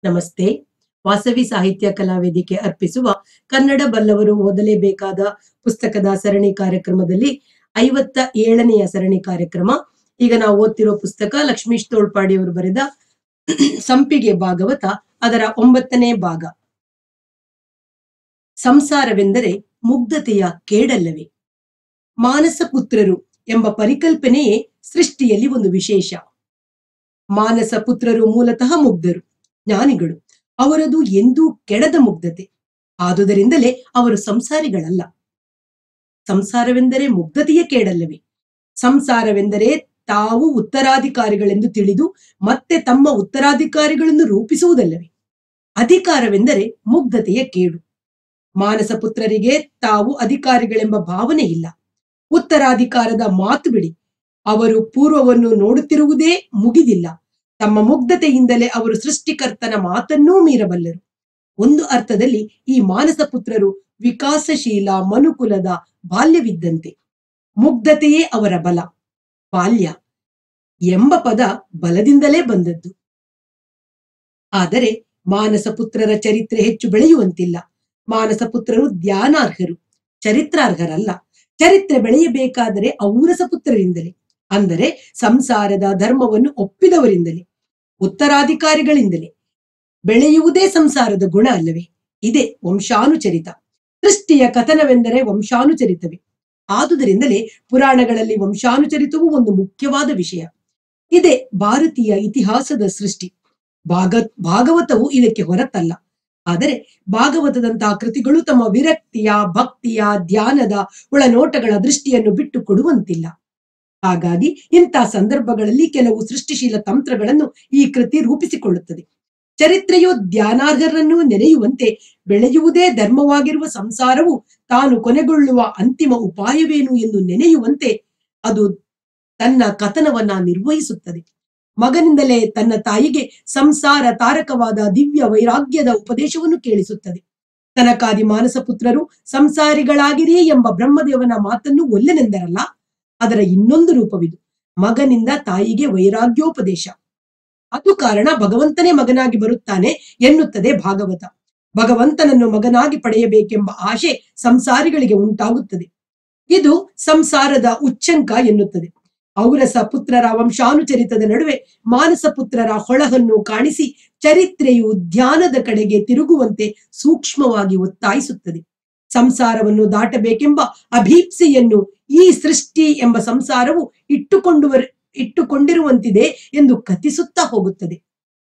ನಮಸ್ತೆ ವಾಸವಿ ಸಾಹಿತ್ಯ ಕಲಾವೇದಿಕೆ ಅರ್ಪಿಸುವ ಕನ್ನಡ ಬಲ್ಲವರು ಓದಲೇಬೇಕಾದ ಪುಸ್ತಕದ ಸರಣಿ ಕಾರ್ಯಕ್ರಮದಲ್ಲಿ ಐವತ್ತ ಏಳನೆಯ ಸರಣಿ ಕಾರ್ಯಕ್ರಮ ಈಗ ನಾವು ಓದ್ತಿರೋ ಪುಸ್ತಕ ಲಕ್ಷ್ಮೀಶ್ ತೋಳ್ಪಾಡಿ ಅವರು ಬರೆದ ಸಂಪಿಗೆ ಭಾಗವತ ಅದರ ಒಂಬತ್ತನೇ ಭಾಗ ಸಂಸಾರವೆಂದರೆ ಮುಗ್ಧತೆಯ ಕೇಡಲ್ಲವೇ ಮಾನಸ ಪುತ್ರರು ಎಂಬ ಪರಿಕಲ್ಪನೆಯೇ ಸೃಷ್ಟಿಯಲ್ಲಿ ಒಂದು ವಿಶೇಷ ಮಾನಸ ಪುತ್ರರು ಮೂಲತಃ ಮುಗ್ಧರು ಜ್ಞಾನಿಗಳು ಅವರದು ಎಂದೂ ಕೆಡದ ಮುಗ್ಧತೆ ಆದುದರಿಂದಲೇ ಅವರು ಸಂಸಾರಿಗಳಲ್ಲ ಸಂಸಾರವೆಂದರೆ ಮುಗ್ಧತೆಯ ಕೇಡಲ್ಲವೇ ಸಂಸಾರವೆಂದರೆ ತಾವು ಉತ್ತರಾಧಿಕಾರಿಗಳೆಂದು ತಿಳಿದು ಮತ್ತೆ ತಮ್ಮ ಉತ್ತರಾಧಿಕಾರಿಗಳನ್ನು ರೂಪಿಸುವುದಲ್ಲವೇ ಅಧಿಕಾರವೆಂದರೆ ಮುಗ್ಧತೆಯ ಕೇಡು ಮಾನಸ ಪುತ್ರರಿಗೆ ತಾವು ಅಧಿಕಾರಿಗಳೆಂಬ ಭಾವನೆ ಇಲ್ಲ ಉತ್ತರಾಧಿಕಾರದ ಮಾತು ಬಿಡಿ ಅವರು ಪೂರ್ವವನ್ನು ನೋಡುತ್ತಿರುವುದೇ ಮುಗಿದಿಲ್ಲ ತಮ್ಮ ಮುಗ್ಧತೆಯಿಂದಲೇ ಅವರು ಸೃಷ್ಟಿಕರ್ತನ ಮಾತನ್ನೂ ಮೀರಬಲ್ಲರು ಒಂದು ಅರ್ಥದಲ್ಲಿ ಈ ಮಾನಸ ಪುತ್ರರು ವಿಕಾಸಶೀಲ ಮನುಕುಲದ ಬಾಲ್ಯವಿದ್ದಂತೆ ಮುಗ್ಧತೆಯೇ ಅವರ ಬಲ ಬಾಲ್ಯ ಎಂಬ ಪದ ಬಲದಿಂದಲೇ ಬಂದದ್ದು ಆದರೆ ಮಾನಸ ಪುತ್ರರ ಚರಿತ್ರೆ ಹೆಚ್ಚು ಬೆಳೆಯುವಂತಿಲ್ಲ ಮಾನಸ ಪುತ್ರರು ಧ್ಯಾನಾರ್ಹರು ಚರಿತ್ರಾರ್ಹರಲ್ಲ ಚರಿತ್ರೆ ಬೆಳೆಯಬೇಕಾದರೆ ಔರಸ ಪುತ್ರರಿಂದಲೇ ಅಂದರೆ ಸಂಸಾರದ ಧರ್ಮವನ್ನು ಒಪ್ಪಿದವರಿಂದಲೇ ಉತ್ತರಾಧಿಕಾರಿಗಳಿಂದಲೇ ಬೆಳೆಯುವುದೇ ಸಂಸಾರದ ಗುಣ ಅಲ್ಲವೇ ಇದೇ ವಂಶಾನುಚರಿತ ಸೃಷ್ಟಿಯ ಕಥನವೆಂದರೆ ವಂಶಾನುಚರಿತವೇ ಆದುದರಿಂದಲೇ ಪುರಾಣಗಳಲ್ಲಿ ವಂಶಾನುಚರಿತವು ಒಂದು ಮುಖ್ಯವಾದ ವಿಷಯ ಇದೇ ಭಾರತೀಯ ಇತಿಹಾಸದ ಸೃಷ್ಟಿ ಭಾಗ ಭಾಗವತವು ಇದಕ್ಕೆ ಹೊರತಲ್ಲ ಆದರೆ ಭಾಗವತದಂತಹ ಕೃತಿಗಳು ತಮ್ಮ ವಿರಕ್ತಿಯ ಭಕ್ತಿಯ ಧ್ಯಾನದ ಒಳನೋಟಗಳ ದೃಷ್ಟಿಯನ್ನು ಬಿಟ್ಟು ಕೊಡುವಂತಿಲ್ಲ ಹಾಗಾಗಿ ಇಂಥ ಸಂದರ್ಭಗಳಲ್ಲಿ ಕೆಲವು ಸೃಷ್ಟಿಶೀಲ ತಂತ್ರಗಳನ್ನು ಈ ಕೃತಿ ರೂಪಿಸಿಕೊಳ್ಳುತ್ತದೆ ಚರಿತ್ರೆಯು ಧ್ಯಾನಾರ್ಹರನ್ನು ನೆನೆಯುವಂತೆ ಬೆಳೆಯುವುದೇ ಧರ್ಮವಾಗಿರುವ ಸಂಸಾರವು ತಾನು ಕೊನೆಗೊಳ್ಳುವ ಅಂತಿಮ ಉಪಾಯವೇನು ಎಂದು ನೆನೆಯುವಂತೆ ಅದು ತನ್ನ ಕಥನವನ್ನ ನಿರ್ವಹಿಸುತ್ತದೆ ಮಗನಿಂದಲೇ ತನ್ನ ತಾಯಿಗೆ ಸಂಸಾರ ತಾರಕವಾದ ದಿವ್ಯ ವೈರಾಗ್ಯದ ಉಪದೇಶವನ್ನು ಕೇಳಿಸುತ್ತದೆ ತನಕಾದಿ ಮಾನಸ ಪುತ್ರರು ಸಂಸಾರಿಗಳಾಗಿರಿ ಎಂಬ ಬ್ರಹ್ಮದೇವನ ಮಾತನ್ನು ಒಲ್ಲೆನೆಂದರಲ್ಲ ಅದರ ಇನ್ನೊಂದು ರೂಪವಿದು ಮಗನಿಂದ ತಾಯಿಗೆ ವೈರಾಗ್ಯೋಪದೇಶ ಅದು ಕಾರಣ ಭಗವಂತನೇ ಮಗನಾಗಿ ಬರುತ್ತಾನೆ ಎನ್ನುತ್ತದೆ ಭಾಗವತ ಭಗವಂತನನ್ನು ಮಗನಾಗಿ ಪಡೆಯಬೇಕೆಂಬ ಆಶೆ ಸಂಸಾರಿಗಳಿಗೆ ಉಂಟಾಗುತ್ತದೆ ಇದು ಸಂಸಾರದ ಉಚ್ಚಂಕ ಎನ್ನುತ್ತದೆ ಔರಸ ಪುತ್ರರ ವಂಶಾನುಚರಿತದ ನಡುವೆ ಮಾನಸ ಪುತ್ರರ ಹೊಳಹನ್ನು ಕಾಣಿಸಿ ಚರಿತ್ರೆಯು ಧ್ಯಾನದ ಕಡೆಗೆ ತಿರುಗುವಂತೆ ಸೂಕ್ಷ್ಮವಾಗಿ ಒತ್ತಾಯಿಸುತ್ತದೆ ಸಂಸಾರವನ್ನು ದಾಟಬೇಕೆಂಬ ಅಭೀಪ್ಸೆಯನ್ನು ಈ ಸೃಷ್ಟಿ ಎಂಬ ಸಂಸಾರವು ಇಟ್ಟುಕೊಂಡುವ ಇಟ್ಟುಕೊಂಡಿರುವಂತಿದೆ ಎಂದು ಕಥಿಸುತ್ತಾ ಹೋಗುತ್ತದೆ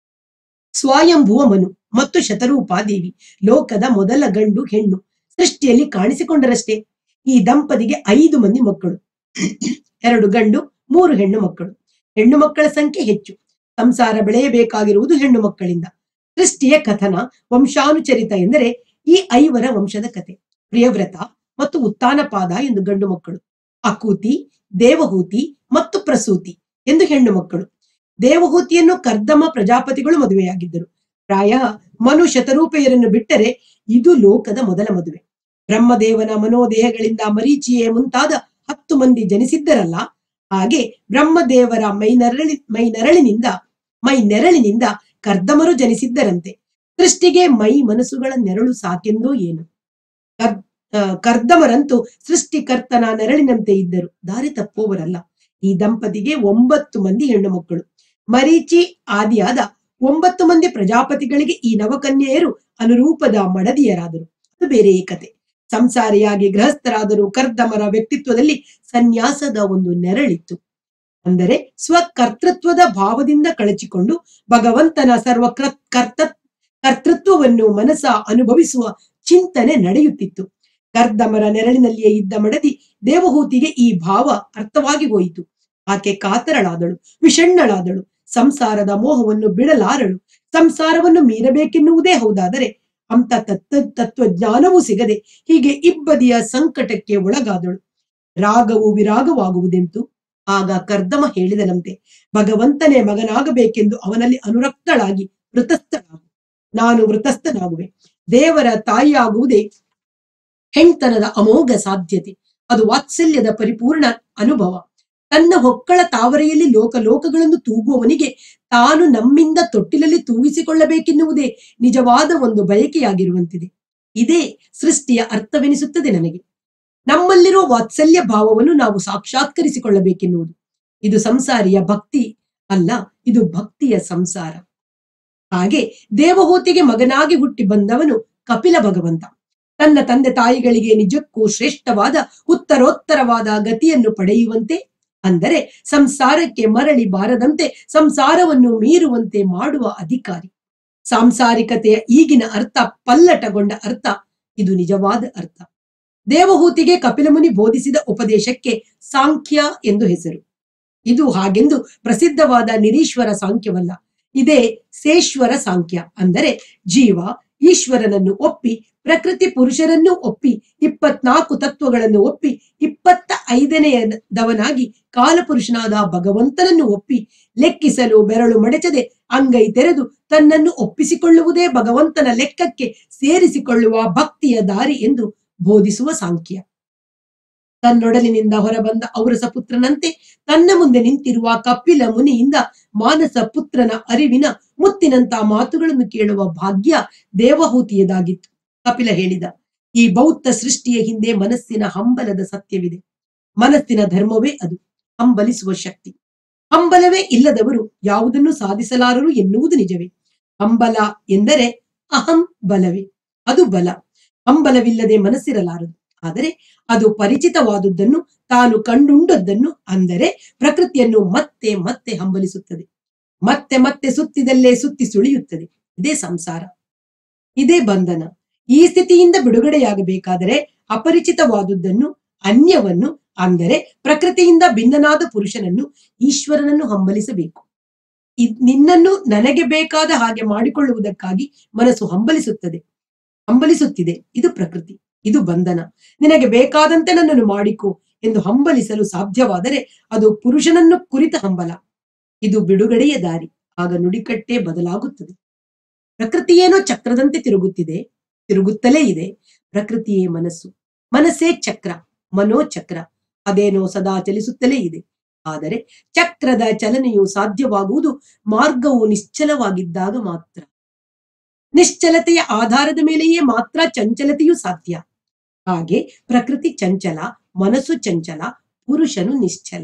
ಸ್ವಯಂಭುವ ಮನು ಮತ್ತು ಶತರೂಪಾದೇವಿ ಲೋಕದ ಮೊದಲ ಗಂಡು ಹೆಣ್ಣು ಸೃಷ್ಟಿಯಲ್ಲಿ ಕಾಣಿಸಿಕೊಂಡರಷ್ಟೇ ಈ ದಂಪತಿಗೆ ಐದು ಮಂದಿ ಮಕ್ಕಳು ಎರಡು ಗಂಡು ಮೂರು ಹೆಣ್ಣು ಮಕ್ಕಳು ಹೆಣ್ಣು ಮಕ್ಕಳ ಸಂಖ್ಯೆ ಹೆಚ್ಚು ಸಂಸಾರ ಬೆಳೆಯಬೇಕಾಗಿರುವುದು ಹೆಣ್ಣು ಮಕ್ಕಳಿಂದ ಸೃಷ್ಟಿಯ ಕಥನ ವಂಶಾನುಚರಿತ ಎಂದರೆ ಈ ಐವರ ವಂಶದ ಕತೆ ಪ್ರಿಯವ್ರತ ಮತ್ತು ಉತ್ತಾನಪಾದ ಎಂದು ಗಂಡು ಮಕ್ಕಳು ಅಕೂತಿ ದೇವಹೂತಿ ಮತ್ತು ಪ್ರಸೂತಿ ಎಂದು ಹೆಣ್ಣು ಮಕ್ಕಳು ದೇವಹೂತಿಯನ್ನು ಕರ್ದಮ ಪ್ರಜಾಪತಿಗಳು ಮದುವೆಯಾಗಿದ್ದರು ಪ್ರಾಯ ಮನು ಶತರೂಪೆಯರನ್ನು ಬಿಟ್ಟರೆ ಇದು ಲೋಕದ ಮೊದಲ ಮದುವೆ ಬ್ರಹ್ಮದೇವನ ಮನೋದೇಹಗಳಿಂದ ಮರೀಚಿಯೇ ಮುಂತಾದ ಹತ್ತು ಮಂದಿ ಜನಿಸಿದ್ದರಲ್ಲ ಹಾಗೆ ಬ್ರಹ್ಮದೇವರ ಮೈನರಳಿ ಮೈನರಳಿನಿಂದ ಮೈ ನೆರಳಿನಿಂದ ಕರ್ದಮರು ಜನಿಸಿದ್ದರಂತೆ ಸೃಷ್ಟಿಗೆ ಮೈ ಮನಸ್ಸುಗಳ ನೆರಳು ಸಾಕೆಂದೋ ಏನು ಕರ್ ಕರ್ದಮರಂತೂ ಸೃಷ್ಟಿಕರ್ತನ ನೆರಳಿನಂತೆ ಇದ್ದರು ದಾರಿ ತಪ್ಪುವವರಲ್ಲ ಈ ದಂಪತಿಗೆ ಒಂಬತ್ತು ಮಂದಿ ಹೆಣ್ಣು ಮಕ್ಕಳು ಮರೀಚಿ ಆದಿಯಾದ ಒಂಬತ್ತು ಮಂದಿ ಪ್ರಜಾಪತಿಗಳಿಗೆ ಈ ನವಕನ್ಯೆಯರು ಅನುರೂಪದ ಮಡದಿಯರಾದರು ಅದು ಬೇರೆ ಕತೆ ಸಂಸಾರಿಯಾಗಿ ಗೃಹಸ್ಥರಾದರೂ ಕರ್ದಮರ ವ್ಯಕ್ತಿತ್ವದಲ್ಲಿ ಸನ್ಯಾಸದ ಒಂದು ನೆರಳಿತ್ತು ಅಂದರೆ ಸ್ವಕರ್ತೃತ್ವದ ಭಾವದಿಂದ ಕಳಚಿಕೊಂಡು ಭಗವಂತನ ಸರ್ವ ಕರ್ತ ಕರ್ತೃತ್ವವನ್ನು ಮನಸ ಅನುಭವಿಸುವ ಚಿಂತನೆ ನಡೆಯುತ್ತಿತ್ತು ಕರ್ದಮರ ನೆರಳಿನಲ್ಲಿಯೇ ಇದ್ದ ಮಡದಿ ದೇವಹೂತಿಗೆ ಈ ಭಾವ ಅರ್ಥವಾಗಿ ಹೋಯಿತು ಆಕೆ ಕಾತರಳಾದಳು ವಿಷಣ್ಣಳಾದಳು ಸಂಸಾರದ ಮೋಹವನ್ನು ಬಿಡಲಾರಳು ಸಂಸಾರವನ್ನು ಮೀರಬೇಕೆನ್ನುವುದೇ ಹೌದಾದರೆ ಅಂತ ತತ್ವ ತತ್ವಜ್ಞಾನವೂ ಸಿಗದೆ ಹೀಗೆ ಇಬ್ಬದಿಯ ಸಂಕಟಕ್ಕೆ ಒಳಗಾದಳು ರಾಗವು ವಿರಾಗವಾಗುವುದೆಂತು ಆಗ ಕರ್ದಮ ಹೇಳಿದನಂತೆ ಭಗವಂತನೇ ಮಗನಾಗಬೇಕೆಂದು ಅವನಲ್ಲಿ ಅನುರಕ್ತಳಾಗಿ ವೃತಸ್ಥಳಾಗು ನಾನು ವೃತಸ್ಥನಾಗುವೆ ದೇವರ ತಾಯಿಯಾಗುವುದೇ ಹೆಣ್ತನದ ಅಮೋಘ ಸಾಧ್ಯತೆ ಅದು ವಾತ್ಸಲ್ಯದ ಪರಿಪೂರ್ಣ ಅನುಭವ ತನ್ನ ಹೊಕ್ಕಳ ತಾವರೆಯಲ್ಲಿ ಲೋಕ ಲೋಕಗಳನ್ನು ತೂಗುವವನಿಗೆ ತಾನು ನಮ್ಮಿಂದ ತೊಟ್ಟಿಲಲ್ಲಿ ತೂಗಿಸಿಕೊಳ್ಳಬೇಕೆನ್ನುವುದೇ ನಿಜವಾದ ಒಂದು ಬಯಕೆಯಾಗಿರುವಂತಿದೆ ಇದೇ ಸೃಷ್ಟಿಯ ಅರ್ಥವೆನಿಸುತ್ತದೆ ನನಗೆ ನಮ್ಮಲ್ಲಿರುವ ವಾತ್ಸಲ್ಯ ಭಾವವನ್ನು ನಾವು ಸಾಕ್ಷಾತ್ಕರಿಸಿಕೊಳ್ಳಬೇಕೆನ್ನುವುದು ಇದು ಸಂಸಾರಿಯ ಭಕ್ತಿ ಅಲ್ಲ ಇದು ಭಕ್ತಿಯ ಸಂಸಾರ ಹಾಗೆ ದೇವಹೂತಿಗೆ ಮಗನಾಗಿ ಹುಟ್ಟಿ ಬಂದವನು ಕಪಿಲ ಭಗವಂತ ತನ್ನ ತಂದೆ ತಾಯಿಗಳಿಗೆ ನಿಜಕ್ಕೂ ಶ್ರೇಷ್ಠವಾದ ಉತ್ತರೋತ್ತರವಾದ ಗತಿಯನ್ನು ಪಡೆಯುವಂತೆ ಅಂದರೆ ಸಂಸಾರಕ್ಕೆ ಮರಳಿ ಬಾರದಂತೆ ಸಂಸಾರವನ್ನು ಮೀರುವಂತೆ ಮಾಡುವ ಅಧಿಕಾರಿ ಸಾಂಸಾರಿಕತೆಯ ಈಗಿನ ಅರ್ಥ ಪಲ್ಲಟಗೊಂಡ ಅರ್ಥ ಇದು ನಿಜವಾದ ಅರ್ಥ ದೇವಹೂತಿಗೆ ಕಪಿಲಮುನಿ ಬೋಧಿಸಿದ ಉಪದೇಶಕ್ಕೆ ಸಾಂಖ್ಯ ಎಂದು ಹೆಸರು ಇದು ಹಾಗೆಂದು ಪ್ರಸಿದ್ಧವಾದ ನಿರೀಶ್ವರ ಸಾಂಖ್ಯವಲ್ಲ ಇದೇ ಸೇಶ್ವರ ಸಾಂಖ್ಯ ಅಂದರೆ ಜೀವ ಈಶ್ವರನನ್ನು ಒಪ್ಪಿ ಪ್ರಕೃತಿ ಪುರುಷರನ್ನು ಒಪ್ಪಿ ಇಪ್ಪತ್ನಾಲ್ಕು ತತ್ವಗಳನ್ನು ಒಪ್ಪಿ ಇಪ್ಪತ್ತ ಐದನೆಯದವನಾಗಿ ಕಾಲಪುರುಷನಾದ ಭಗವಂತನನ್ನು ಒಪ್ಪಿ ಲೆಕ್ಕಿಸಲು ಬೆರಳು ಮಡಚದೆ ಅಂಗೈ ತೆರೆದು ತನ್ನನ್ನು ಒಪ್ಪಿಸಿಕೊಳ್ಳುವುದೇ ಭಗವಂತನ ಲೆಕ್ಕಕ್ಕೆ ಸೇರಿಸಿಕೊಳ್ಳುವ ಭಕ್ತಿಯ ದಾರಿ ಎಂದು ಬೋಧಿಸುವ ಸಾಂಖ್ಯ ತನ್ನೊಡಲಿನಿಂದ ಹೊರಬಂದ ಔರಸ ಪುತ್ರನಂತೆ ತನ್ನ ಮುಂದೆ ನಿಂತಿರುವ ಕಪಿಲ ಮುನಿಯಿಂದ ಮಾನಸ ಪುತ್ರನ ಅರಿವಿನ ಮುತ್ತಿನಂತ ಮಾತುಗಳನ್ನು ಕೇಳುವ ಭಾಗ್ಯ ದೇವಹೂತಿಯದಾಗಿತ್ತು ಕಪಿಲ ಹೇಳಿದ ಈ ಬೌದ್ಧ ಸೃಷ್ಟಿಯ ಹಿಂದೆ ಮನಸ್ಸಿನ ಹಂಬಲದ ಸತ್ಯವಿದೆ ಮನಸ್ಸಿನ ಧರ್ಮವೇ ಅದು ಹಂಬಲಿಸುವ ಶಕ್ತಿ ಹಂಬಲವೇ ಇಲ್ಲದವರು ಯಾವುದನ್ನು ಸಾಧಿಸಲಾರರು ಎನ್ನುವುದು ನಿಜವೇ ಹಂಬಲ ಎಂದರೆ ಅಹಂ ಬಲವೇ ಅದು ಬಲ ಹಂಬಲವಿಲ್ಲದೆ ಮನಸ್ಸಿರಲಾರದು ಆದರೆ ಅದು ಪರಿಚಿತವಾದುದನ್ನು ತಾನು ಕಂಡುಂಡದ್ದನ್ನು ಅಂದರೆ ಪ್ರಕೃತಿಯನ್ನು ಮತ್ತೆ ಮತ್ತೆ ಹಂಬಲಿಸುತ್ತದೆ ಮತ್ತೆ ಮತ್ತೆ ಸುತ್ತಿದಲ್ಲೇ ಸುತ್ತಿ ಸುಳಿಯುತ್ತದೆ ಇದೇ ಸಂಸಾರ ಇದೇ ಬಂಧನ ಈ ಸ್ಥಿತಿಯಿಂದ ಬಿಡುಗಡೆಯಾಗಬೇಕಾದರೆ ಅಪರಿಚಿತವಾದುದನ್ನು ಅನ್ಯವನ್ನು ಅಂದರೆ ಪ್ರಕೃತಿಯಿಂದ ಭಿನ್ನನಾದ ಪುರುಷನನ್ನು ಈಶ್ವರನನ್ನು ಹಂಬಲಿಸಬೇಕು ಇದ್- ನಿನ್ನನ್ನು ನನಗೆ ಬೇಕಾದ ಹಾಗೆ ಮಾಡಿಕೊಳ್ಳುವುದಕ್ಕಾಗಿ ಮನಸ್ಸು ಹಂಬಲಿಸುತ್ತದೆ ಹಂಬಲಿಸುತ್ತಿದೆ ಇದು ಪ್ರಕೃತಿ ಇದು ಬಂಧನ ನಿನಗೆ ಬೇಕಾದಂತೆ ನನ್ನನ್ನು ಮಾಡಿಕೊ ಎಂದು ಹಂಬಲಿಸಲು ಸಾಧ್ಯವಾದರೆ ಅದು ಪುರುಷನನ್ನು ಕುರಿತ ಹಂಬಲ ಇದು ಬಿಡುಗಡೆಯ ದಾರಿ ಆಗ ನುಡಿಕಟ್ಟೆ ಬದಲಾಗುತ್ತದೆ ಪ್ರಕೃತಿಯೇನೋ ಚಕ್ರದಂತೆ ತಿರುಗುತ್ತಿದೆ ತಿರುಗುತ್ತಲೇ ಇದೆ ಪ್ರಕೃತಿಯೇ ಮನಸ್ಸು ಮನಸ್ಸೇ ಚಕ್ರ ಮನೋಚಕ್ರ ಅದೇನೋ ಸದಾ ಚಲಿಸುತ್ತಲೇ ಇದೆ ಆದರೆ ಚಕ್ರದ ಚಲನೆಯು ಸಾಧ್ಯವಾಗುವುದು ಮಾರ್ಗವು ನಿಶ್ಚಲವಾಗಿದ್ದಾಗ ಮಾತ್ರ ನಿಶ್ಚಲತೆಯ ಆಧಾರದ ಮೇಲೆಯೇ ಮಾತ್ರ ಚಂಚಲತೆಯೂ ಸಾಧ್ಯ ಹಾಗೆ ಪ್ರಕೃತಿ ಚಂಚಲ ಮನಸ್ಸು ಚಂಚಲ ಪುರುಷನು ನಿಶ್ಚಲ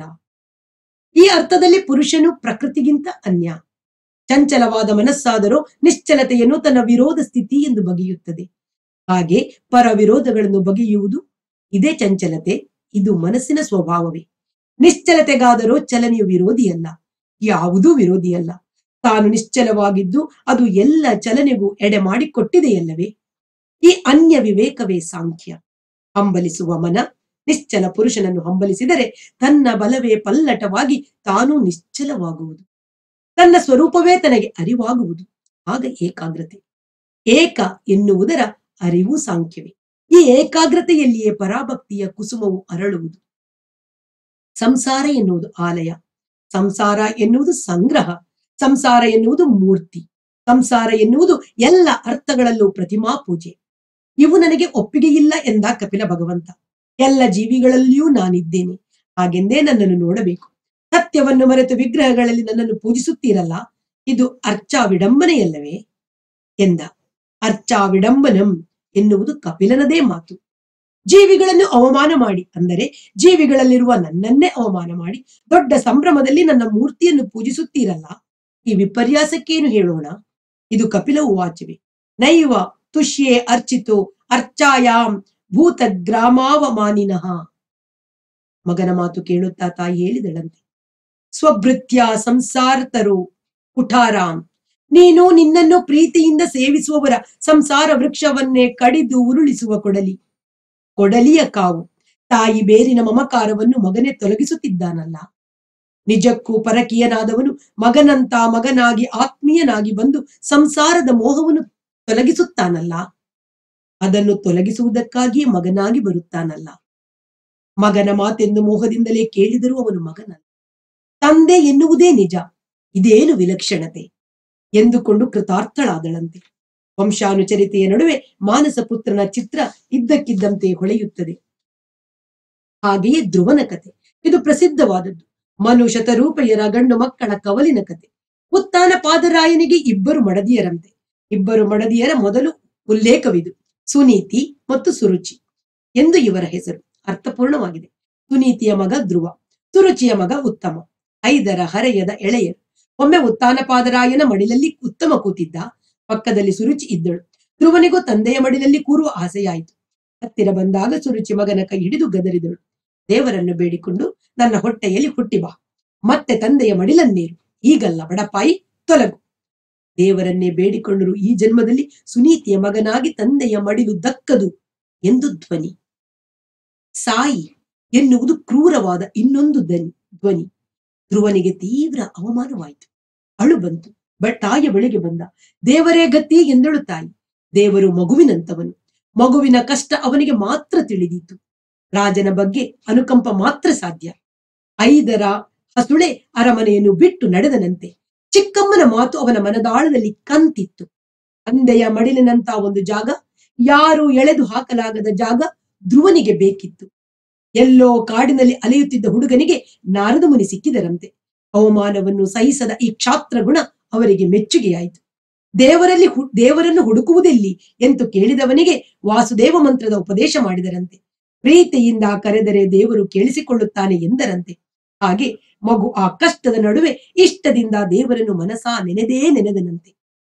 ಈ ಅರ್ಥದಲ್ಲಿ ಪುರುಷನು ಪ್ರಕೃತಿಗಿಂತ ಅನ್ಯ ಚಂಚಲವಾದ ಮನಸ್ಸಾದರೂ ನಿಶ್ಚಲತೆಯನ್ನು ತನ್ನ ವಿರೋಧ ಸ್ಥಿತಿ ಎಂದು ಬಗೆಯುತ್ತದೆ ಹಾಗೆ ಪರ ವಿರೋಧಗಳನ್ನು ಬಗೆಯುವುದು ಇದೇ ಚಂಚಲತೆ ಇದು ಮನಸ್ಸಿನ ಸ್ವಭಾವವೇ ನಿಶ್ಚಲತೆಗಾದರೂ ಚಲನೆಯು ವಿರೋಧಿಯಲ್ಲ ಯಾವುದೂ ವಿರೋಧಿಯಲ್ಲ ತಾನು ನಿಶ್ಚಲವಾಗಿದ್ದು ಅದು ಎಲ್ಲ ಚಲನೆಗೂ ಎಡೆ ಮಾಡಿಕೊಟ್ಟಿದೆಯಲ್ಲವೇ ಈ ಅನ್ಯ ವಿವೇಕವೇ ಸಾಂಖ್ಯ ಹಂಬಲಿಸುವ ಮನ ನಿಶ್ಚಲ ಪುರುಷನನ್ನು ಹಂಬಲಿಸಿದರೆ ತನ್ನ ಬಲವೇ ಪಲ್ಲಟವಾಗಿ ತಾನೂ ನಿಶ್ಚಲವಾಗುವುದು ತನ್ನ ಸ್ವರೂಪವೇ ತನಗೆ ಅರಿವಾಗುವುದು ಆಗ ಏಕಾಗ್ರತೆ ಏಕ ಎನ್ನುವುದರ ಅರಿವು ಸಾಂಖ್ಯವೇ ಈ ಏಕಾಗ್ರತೆಯಲ್ಲಿಯೇ ಪರಾಭಕ್ತಿಯ ಕುಸುಮವು ಅರಳುವುದು ಸಂಸಾರ ಎನ್ನುವುದು ಆಲಯ ಸಂಸಾರ ಎನ್ನುವುದು ಸಂಗ್ರಹ ಸಂಸಾರ ಎನ್ನುವುದು ಮೂರ್ತಿ ಸಂಸಾರ ಎನ್ನುವುದು ಎಲ್ಲ ಅರ್ಥಗಳಲ್ಲೂ ಪ್ರತಿಮಾ ಪೂಜೆ ಇವು ನನಗೆ ಒಪ್ಪಿಗೆಯಿಲ್ಲ ಎಂದ ಕಪಿಲ ಭಗವಂತ ಎಲ್ಲ ಜೀವಿಗಳಲ್ಲಿಯೂ ನಾನಿದ್ದೇನೆ ಹಾಗೆಂದೇ ನನ್ನನ್ನು ನೋಡಬೇಕು ಸತ್ಯವನ್ನು ಮರೆತು ವಿಗ್ರಹಗಳಲ್ಲಿ ನನ್ನನ್ನು ಪೂಜಿಸುತ್ತೀರಲ್ಲ ಇದು ಅರ್ಚಾ ವಿಡಂಬನೆಯಲ್ಲವೇ ಎಂದ ಅರ್ಚಾ ವಿಡಂಬನಂ ಎನ್ನುವುದು ಕಪಿಲನದೇ ಮಾತು ಜೀವಿಗಳನ್ನು ಅವಮಾನ ಮಾಡಿ ಅಂದರೆ ಜೀವಿಗಳಲ್ಲಿರುವ ನನ್ನನ್ನೇ ಅವಮಾನ ಮಾಡಿ ದೊಡ್ಡ ಸಂಭ್ರಮದಲ್ಲಿ ನನ್ನ ಮೂರ್ತಿಯನ್ನು ಪೂಜಿಸುತ್ತೀರಲ್ಲ ಈ ವಿಪರ್ಯಾಸಕ್ಕೇನು ಹೇಳೋಣ ಇದು ಕಪಿಲ ವಾಚವೇ ನೈವ ತುಷ್ಯೇ ಅರ್ಚಿತೋ ಅರ್ಚಾಯಾಂ ಭೂತ ಗ್ರಾಮಾವಮಾನಿನಃ ಮಗನ ಮಾತು ಕೇಳುತ್ತಾ ತಾಯಿ ಹೇಳಿದಳಂತೆ ಸ್ವಭೃತ್ಯ ಸಂಸಾರತರು ಕುಠಾರಾಮ್ ನೀನು ನಿನ್ನನ್ನು ಪ್ರೀತಿಯಿಂದ ಸೇವಿಸುವವರ ಸಂಸಾರ ವೃಕ್ಷವನ್ನೇ ಕಡಿದು ಉರುಳಿಸುವ ಕೊಡಲಿ ಕೊಡಲಿಯ ಕಾವು ತಾಯಿ ಬೇರಿನ ಮಮಕಾರವನ್ನು ಮಗನೇ ತೊಲಗಿಸುತ್ತಿದ್ದಾನಲ್ಲ ನಿಜಕ್ಕೂ ಪರಕೀಯನಾದವನು ಮಗನಂತ ಮಗನಾಗಿ ಆತ್ಮೀಯನಾಗಿ ಬಂದು ಸಂಸಾರದ ಮೋಹವನ್ನು ತೊಲಗಿಸುತ್ತಾನಲ್ಲ ಅದನ್ನು ತೊಲಗಿಸುವುದಕ್ಕಾಗಿಯೇ ಮಗನಾಗಿ ಬರುತ್ತಾನಲ್ಲ ಮಗನ ಮಾತೆಂದು ಮೋಹದಿಂದಲೇ ಕೇಳಿದರೂ ಅವನು ಮಗನಲ್ಲ ತಂದೆ ಎನ್ನುವುದೇ ನಿಜ ಇದೇನು ವಿಲಕ್ಷಣತೆ ಎಂದುಕೊಂಡು ಕೃತಾರ್ಥಳಾದಳಂತೆ ವಂಶಾನುಚರಿತೆಯ ನಡುವೆ ಮಾನಸ ಪುತ್ರನ ಚಿತ್ರ ಇದ್ದಕ್ಕಿದ್ದಂತೆ ಹೊಳೆಯುತ್ತದೆ ಹಾಗೆಯೇ ಧ್ರುವನ ಕತೆ ಇದು ಪ್ರಸಿದ್ಧವಾದದ್ದು ಮನು ಶತರೂಪೆಯರ ಗಂಡು ಮಕ್ಕಳ ಕವಲಿನ ಕತೆ ಉತ್ತಾನ ಪಾದರಾಯನಿಗೆ ಇಬ್ಬರು ಮಡದಿಯರಂತೆ ಇಬ್ಬರು ಮಡದಿಯರ ಮೊದಲು ಉಲ್ಲೇಖವಿದು ಸುನೀತಿ ಮತ್ತು ಸುರುಚಿ ಎಂದು ಇವರ ಹೆಸರು ಅರ್ಥಪೂರ್ಣವಾಗಿದೆ ಸುನೀತಿಯ ಮಗ ಧ್ರುವ ಸುರುಚಿಯ ಮಗ ಉತ್ತಮ ಐದರ ಹರೆಯದ ಎಳೆಯರು ಒಮ್ಮೆ ಉತ್ತಾನಪಾದರಾಯನ ಮಡಿಲಲ್ಲಿ ಉತ್ತಮ ಕೂತಿದ್ದ ಪಕ್ಕದಲ್ಲಿ ಸುರುಚಿ ಇದ್ದಳು ಧ್ರುವನಿಗೂ ತಂದೆಯ ಮಡಿಲಲ್ಲಿ ಕೂರುವ ಆಸೆಯಾಯಿತು ಹತ್ತಿರ ಬಂದಾಗ ಸುರುಚಿ ಮಗನ ಕೈ ಹಿಡಿದು ಗದರಿದಳು ದೇವರನ್ನು ಬೇಡಿಕೊಂಡು ನನ್ನ ಹೊಟ್ಟೆಯಲ್ಲಿ ಹುಟ್ಟಿ ಬಾ ಮತ್ತೆ ತಂದೆಯ ಮಡಿಲನ್ನೇರು ಈಗಲ್ಲ ಬಡಪಾಯಿ ತೊಲಗು ದೇವರನ್ನೇ ಬೇಡಿಕೊಂಡರು ಈ ಜನ್ಮದಲ್ಲಿ ಸುನೀತಿಯ ಮಗನಾಗಿ ತಂದೆಯ ಮಡಿಲು ದಕ್ಕದು ಎಂದು ಧ್ವನಿ ಸಾಯಿ ಎನ್ನುವುದು ಕ್ರೂರವಾದ ಇನ್ನೊಂದು ಧ್ವನಿ ಧ್ವನಿ ಧ್ರುವನಿಗೆ ತೀವ್ರ ಅವಮಾನವಾಯಿತು ಅಳು ಬಂತು ಬಟ್ ತಾಯಿಯ ಬಳಿಗೆ ಬಂದ ದೇವರೇ ಗತಿ ಎಂದಳು ತಾಯಿ ದೇವರು ಮಗುವಿನಂತವನು ಮಗುವಿನ ಕಷ್ಟ ಅವನಿಗೆ ಮಾತ್ರ ತಿಳಿದೀತು ರಾಜನ ಬಗ್ಗೆ ಅನುಕಂಪ ಮಾತ್ರ ಸಾಧ್ಯ ಐದರ ಹಸುಳೆ ಅರಮನೆಯನ್ನು ಬಿಟ್ಟು ನಡೆದನಂತೆ ಚಿಕ್ಕಮ್ಮನ ಮಾತು ಅವನ ಮನದಾಳದಲ್ಲಿ ಕಂತಿತ್ತು ತಂದೆಯ ಮಡಿಲಿನಂತ ಒಂದು ಜಾಗ ಯಾರು ಎಳೆದು ಹಾಕಲಾಗದ ಜಾಗ ಧ್ರುವನಿಗೆ ಬೇಕಿತ್ತು ಎಲ್ಲೋ ಕಾಡಿನಲ್ಲಿ ಅಲೆಯುತ್ತಿದ್ದ ಹುಡುಗನಿಗೆ ನಾರದ ಮುನಿ ಸಿಕ್ಕಿದರಂತೆ ಅವಮಾನವನ್ನು ಸಹಿಸದ ಈ ಕ್ಷಾತ್ರ ಗುಣ ಅವರಿಗೆ ಮೆಚ್ಚುಗೆಯಾಯಿತು ದೇವರಲ್ಲಿ ಹು- ದೇವರನ್ನು ಹುಡುಕುವುದೆಲ್ಲಿ ಎಂದು ಕೇಳಿದವನಿಗೆ ವಾಸುದೇವ ಮಂತ್ರದ ಉಪದೇಶ ಮಾಡಿದರಂತೆ ಪ್ರೀತಿಯಿಂದ ಕರೆದರೆ ದೇವರು ಕೇಳಿಸಿಕೊಳ್ಳುತ್ತಾನೆ ಎಂದರಂತೆ ಹಾಗೆ ಮಗು ಆ ಕಷ್ಟದ ನಡುವೆ ಇಷ್ಟದಿಂದ ದೇವರನ್ನು ಮನಸಾ ನೆನೆದೇ ನೆನೆದನಂತೆ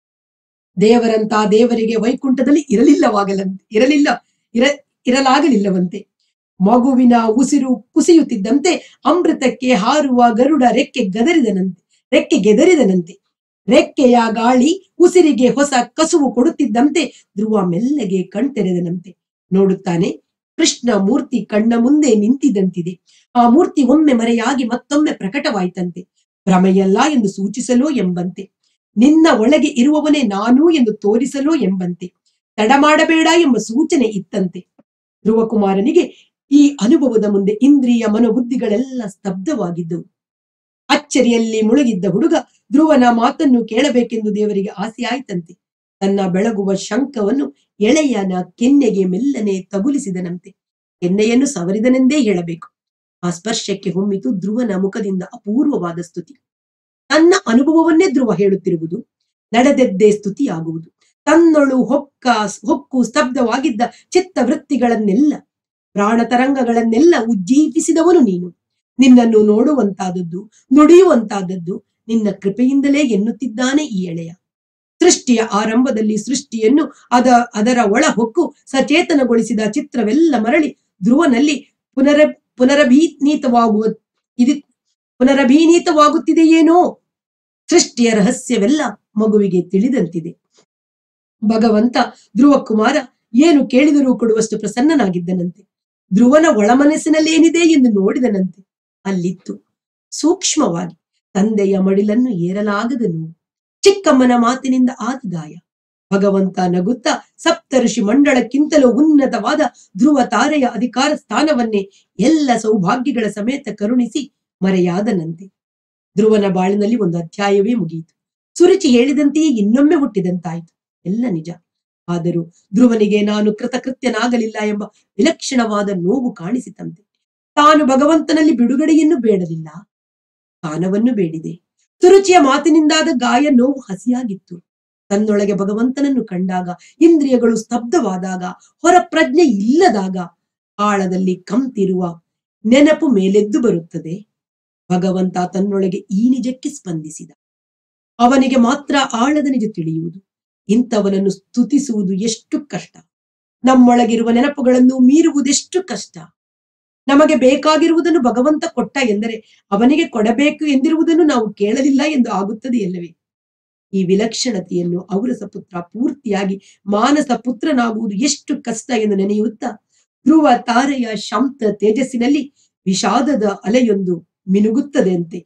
ದೇವರಂತ ದೇವರಿಗೆ ವೈಕುಂಠದಲ್ಲಿ ಇರಲಿಲ್ಲವಾಗಲಂತೆ ಇರಲಿಲ್ಲ ಇರ ಇರಲಾಗಲಿಲ್ಲವಂತೆ ಮಗುವಿನ ಉಸಿರು ಕುಸಿಯುತ್ತಿದ್ದಂತೆ ಅಮೃತಕ್ಕೆ ಹಾರುವ ಗರುಡ ರೆಕ್ಕೆ ಗದರಿದನಂತೆ ರೆಕ್ಕೆ ಗೆದರಿದನಂತೆ ರೆಕ್ಕೆಯ ಗಾಳಿ ಉಸಿರಿಗೆ ಹೊಸ ಕಸುವು ಕೊಡುತ್ತಿದ್ದಂತೆ ಧ್ರುವ ಮೆಲ್ಲಗೆ ಕಣ್ತೆರೆದನಂತೆ ನೋಡುತ್ತಾನೆ ಕೃಷ್ಣ ಮೂರ್ತಿ ಕಣ್ಣ ಮುಂದೆ ನಿಂತಿದಂತಿದೆ ಆ ಮೂರ್ತಿ ಒಮ್ಮೆ ಮರೆಯಾಗಿ ಮತ್ತೊಮ್ಮೆ ಪ್ರಕಟವಾಯಿತಂತೆ ಭ್ರಮೆಯಲ್ಲ ಎಂದು ಸೂಚಿಸಲೋ ಎಂಬಂತೆ ನಿನ್ನ ಒಳಗೆ ಇರುವವನೇ ನಾನು ಎಂದು ತೋರಿಸಲೋ ಎಂಬಂತೆ ತಡ ಮಾಡಬೇಡ ಎಂಬ ಸೂಚನೆ ಇತ್ತಂತೆ ಧ್ರುವಕುಮಾರನಿಗೆ ಈ ಅನುಭವದ ಮುಂದೆ ಇಂದ್ರಿಯ ಮನೋಬುದ್ಧಿಗಳೆಲ್ಲ ಸ್ತಬ್ಧವಾಗಿದ್ದವು ಅಚ್ಚರಿಯಲ್ಲಿ ಮುಳುಗಿದ್ದ ಹುಡುಗ ಧ್ರುವನ ಮಾತನ್ನು ಕೇಳಬೇಕೆಂದು ದೇವರಿಗೆ ಆಸೆಯಾಯಿತಂತೆ ತನ್ನ ಬೆಳಗುವ ಶಂಖವನ್ನು ಎಳೆಯನ ಕೆನ್ನೆಗೆ ಮೆಲ್ಲನೆ ತಗುಲಿಸಿದನಂತೆ ಕೆನ್ನೆಯನ್ನು ಸವರಿದನೆಂದೇ ಹೇಳಬೇಕು ಆ ಸ್ಪರ್ಶಕ್ಕೆ ಹೊಮ್ಮಿತು ಧ್ರುವನ ಮುಖದಿಂದ ಅಪೂರ್ವವಾದ ಸ್ತುತಿ ತನ್ನ ಅನುಭವವನ್ನೇ ಧ್ರುವ ಹೇಳುತ್ತಿರುವುದು ನಡೆದದ್ದೇ ಸ್ತುತಿಯಾಗುವುದು ತನ್ನೊಳು ಹೊಕ್ಕ ಹೊಕ್ಕು ಸ್ತಬ್ಧವಾಗಿದ್ದ ಚಿತ್ತ ವೃತ್ತಿಗಳನ್ನೆಲ್ಲ ಪ್ರಾಣ ತರಂಗಗಳನ್ನೆಲ್ಲ ಉಜ್ಜೀವಿಸಿದವನು ನೀನು ನಿನ್ನನ್ನು ನೋಡುವಂತಾದದ್ದು ನುಡಿಯುವಂತಾದದ್ದು ನಿನ್ನ ಕೃಪೆಯಿಂದಲೇ ಎನ್ನುತ್ತಿದ್ದಾನೆ ಈ ಎಳೆಯ ಸೃಷ್ಟಿಯ ಆರಂಭದಲ್ಲಿ ಸೃಷ್ಟಿಯನ್ನು ಅದ ಅದರ ಒಳ ಹೊಕ್ಕು ಸಚೇತನಗೊಳಿಸಿದ ಚಿತ್ರವೆಲ್ಲ ಮರಳಿ ಧ್ರುವನಲ್ಲಿ ಪುನರ ಪುನರಭೀನೀತವಾಗುವ ಇದು ಪುನರಭೀನೀತವಾಗುತ್ತಿದೆಯೇನೋ ಸೃಷ್ಟಿಯ ರಹಸ್ಯವೆಲ್ಲ ಮಗುವಿಗೆ ತಿಳಿದಂತಿದೆ ಭಗವಂತ ಧ್ರುವ ಕುಮಾರ ಏನು ಕೇಳಿದರೂ ಕೊಡುವಷ್ಟು ಪ್ರಸನ್ನನಾಗಿದ್ದನಂತೆ ಧ್ರುವನ ಒಳಮನಸ್ಸಿನಲ್ಲೇನಿದೆ ಎಂದು ನೋಡಿದನಂತೆ ಅಲ್ಲಿತ್ತು ಸೂಕ್ಷ್ಮವಾಗಿ ತಂದೆಯ ಮಡಿಲನ್ನು ಏರಲಾಗದ ನೋವು ಚಿಕ್ಕಮ್ಮನ ಮಾತಿನಿಂದ ಆದ ಗಾಯ ಭಗವಂತ ನಗುತ್ತಾ ಸಪ್ತ ಋಷಿ ಮಂಡಳಕ್ಕಿಂತಲೂ ಉನ್ನತವಾದ ಧ್ರುವ ತಾರೆಯ ಅಧಿಕಾರ ಸ್ಥಾನವನ್ನೇ ಎಲ್ಲ ಸೌಭಾಗ್ಯಗಳ ಸಮೇತ ಕರುಣಿಸಿ ಮರೆಯಾದನಂತೆ ಧ್ರುವನ ಬಾಳಿನಲ್ಲಿ ಒಂದು ಅಧ್ಯಾಯವೇ ಮುಗಿಯಿತು ಸುರುಚಿ ಹೇಳಿದಂತೆಯೇ ಇನ್ನೊಮ್ಮೆ ಹುಟ್ಟಿದಂತಾಯಿತು ಎಲ್ಲ ನಿಜ ಆದರೂ ಧ್ರುವನಿಗೆ ನಾನು ಕೃತಕೃತ್ಯನಾಗಲಿಲ್ಲ ಎಂಬ ವಿಲಕ್ಷಣವಾದ ನೋವು ಕಾಣಿಸಿತಂತೆ ತಾನು ಭಗವಂತನಲ್ಲಿ ಬಿಡುಗಡೆಯನ್ನು ಬೇಡಲಿಲ್ಲ ಕಾನವನ್ನು ಬೇಡಿದೆ ಸುರುಚಿಯ ಮಾತಿನಿಂದಾದ ಗಾಯ ನೋವು ಹಸಿಯಾಗಿತ್ತು ತನ್ನೊಳಗೆ ಭಗವಂತನನ್ನು ಕಂಡಾಗ ಇಂದ್ರಿಯಗಳು ಸ್ತಬ್ಧವಾದಾಗ ಹೊರ ಪ್ರಜ್ಞೆ ಇಲ್ಲದಾಗ ಆಳದಲ್ಲಿ ಕಂತಿರುವ ನೆನಪು ಮೇಲೆದ್ದು ಬರುತ್ತದೆ ಭಗವಂತ ತನ್ನೊಳಗೆ ಈ ನಿಜಕ್ಕೆ ಸ್ಪಂದಿಸಿದ ಅವನಿಗೆ ಮಾತ್ರ ಆಳದ ನಿಜ ತಿಳಿಯುವುದು ಇಂಥವನನ್ನು ಸ್ತುತಿಸುವುದು ಎಷ್ಟು ಕಷ್ಟ ನಮ್ಮೊಳಗಿರುವ ನೆನಪುಗಳನ್ನು ಮೀರುವುದೆಷ್ಟು ಕಷ್ಟ ನಮಗೆ ಬೇಕಾಗಿರುವುದನ್ನು ಭಗವಂತ ಕೊಟ್ಟ ಎಂದರೆ ಅವನಿಗೆ ಕೊಡಬೇಕು ಎಂದಿರುವುದನ್ನು ನಾವು ಕೇಳಲಿಲ್ಲ ಎಂದು ಆಗುತ್ತದೆ ಎಲ್ಲವೇ ಈ ವಿಲಕ್ಷಣತೆಯನ್ನು ಔರಸ ಪುತ್ರ ಪೂರ್ತಿಯಾಗಿ ಮಾನಸ ಪುತ್ರನಾಗುವುದು ಎಷ್ಟು ಕಷ್ಟ ಎಂದು ನೆನೆಯುತ್ತಾ ಧ್ರುವ ತಾರೆಯ ಶಾಂತ ತೇಜಸ್ಸಿನಲ್ಲಿ ವಿಷಾದದ ಅಲೆಯೊಂದು ಮಿನುಗುತ್ತದೆ ಅಂತೆ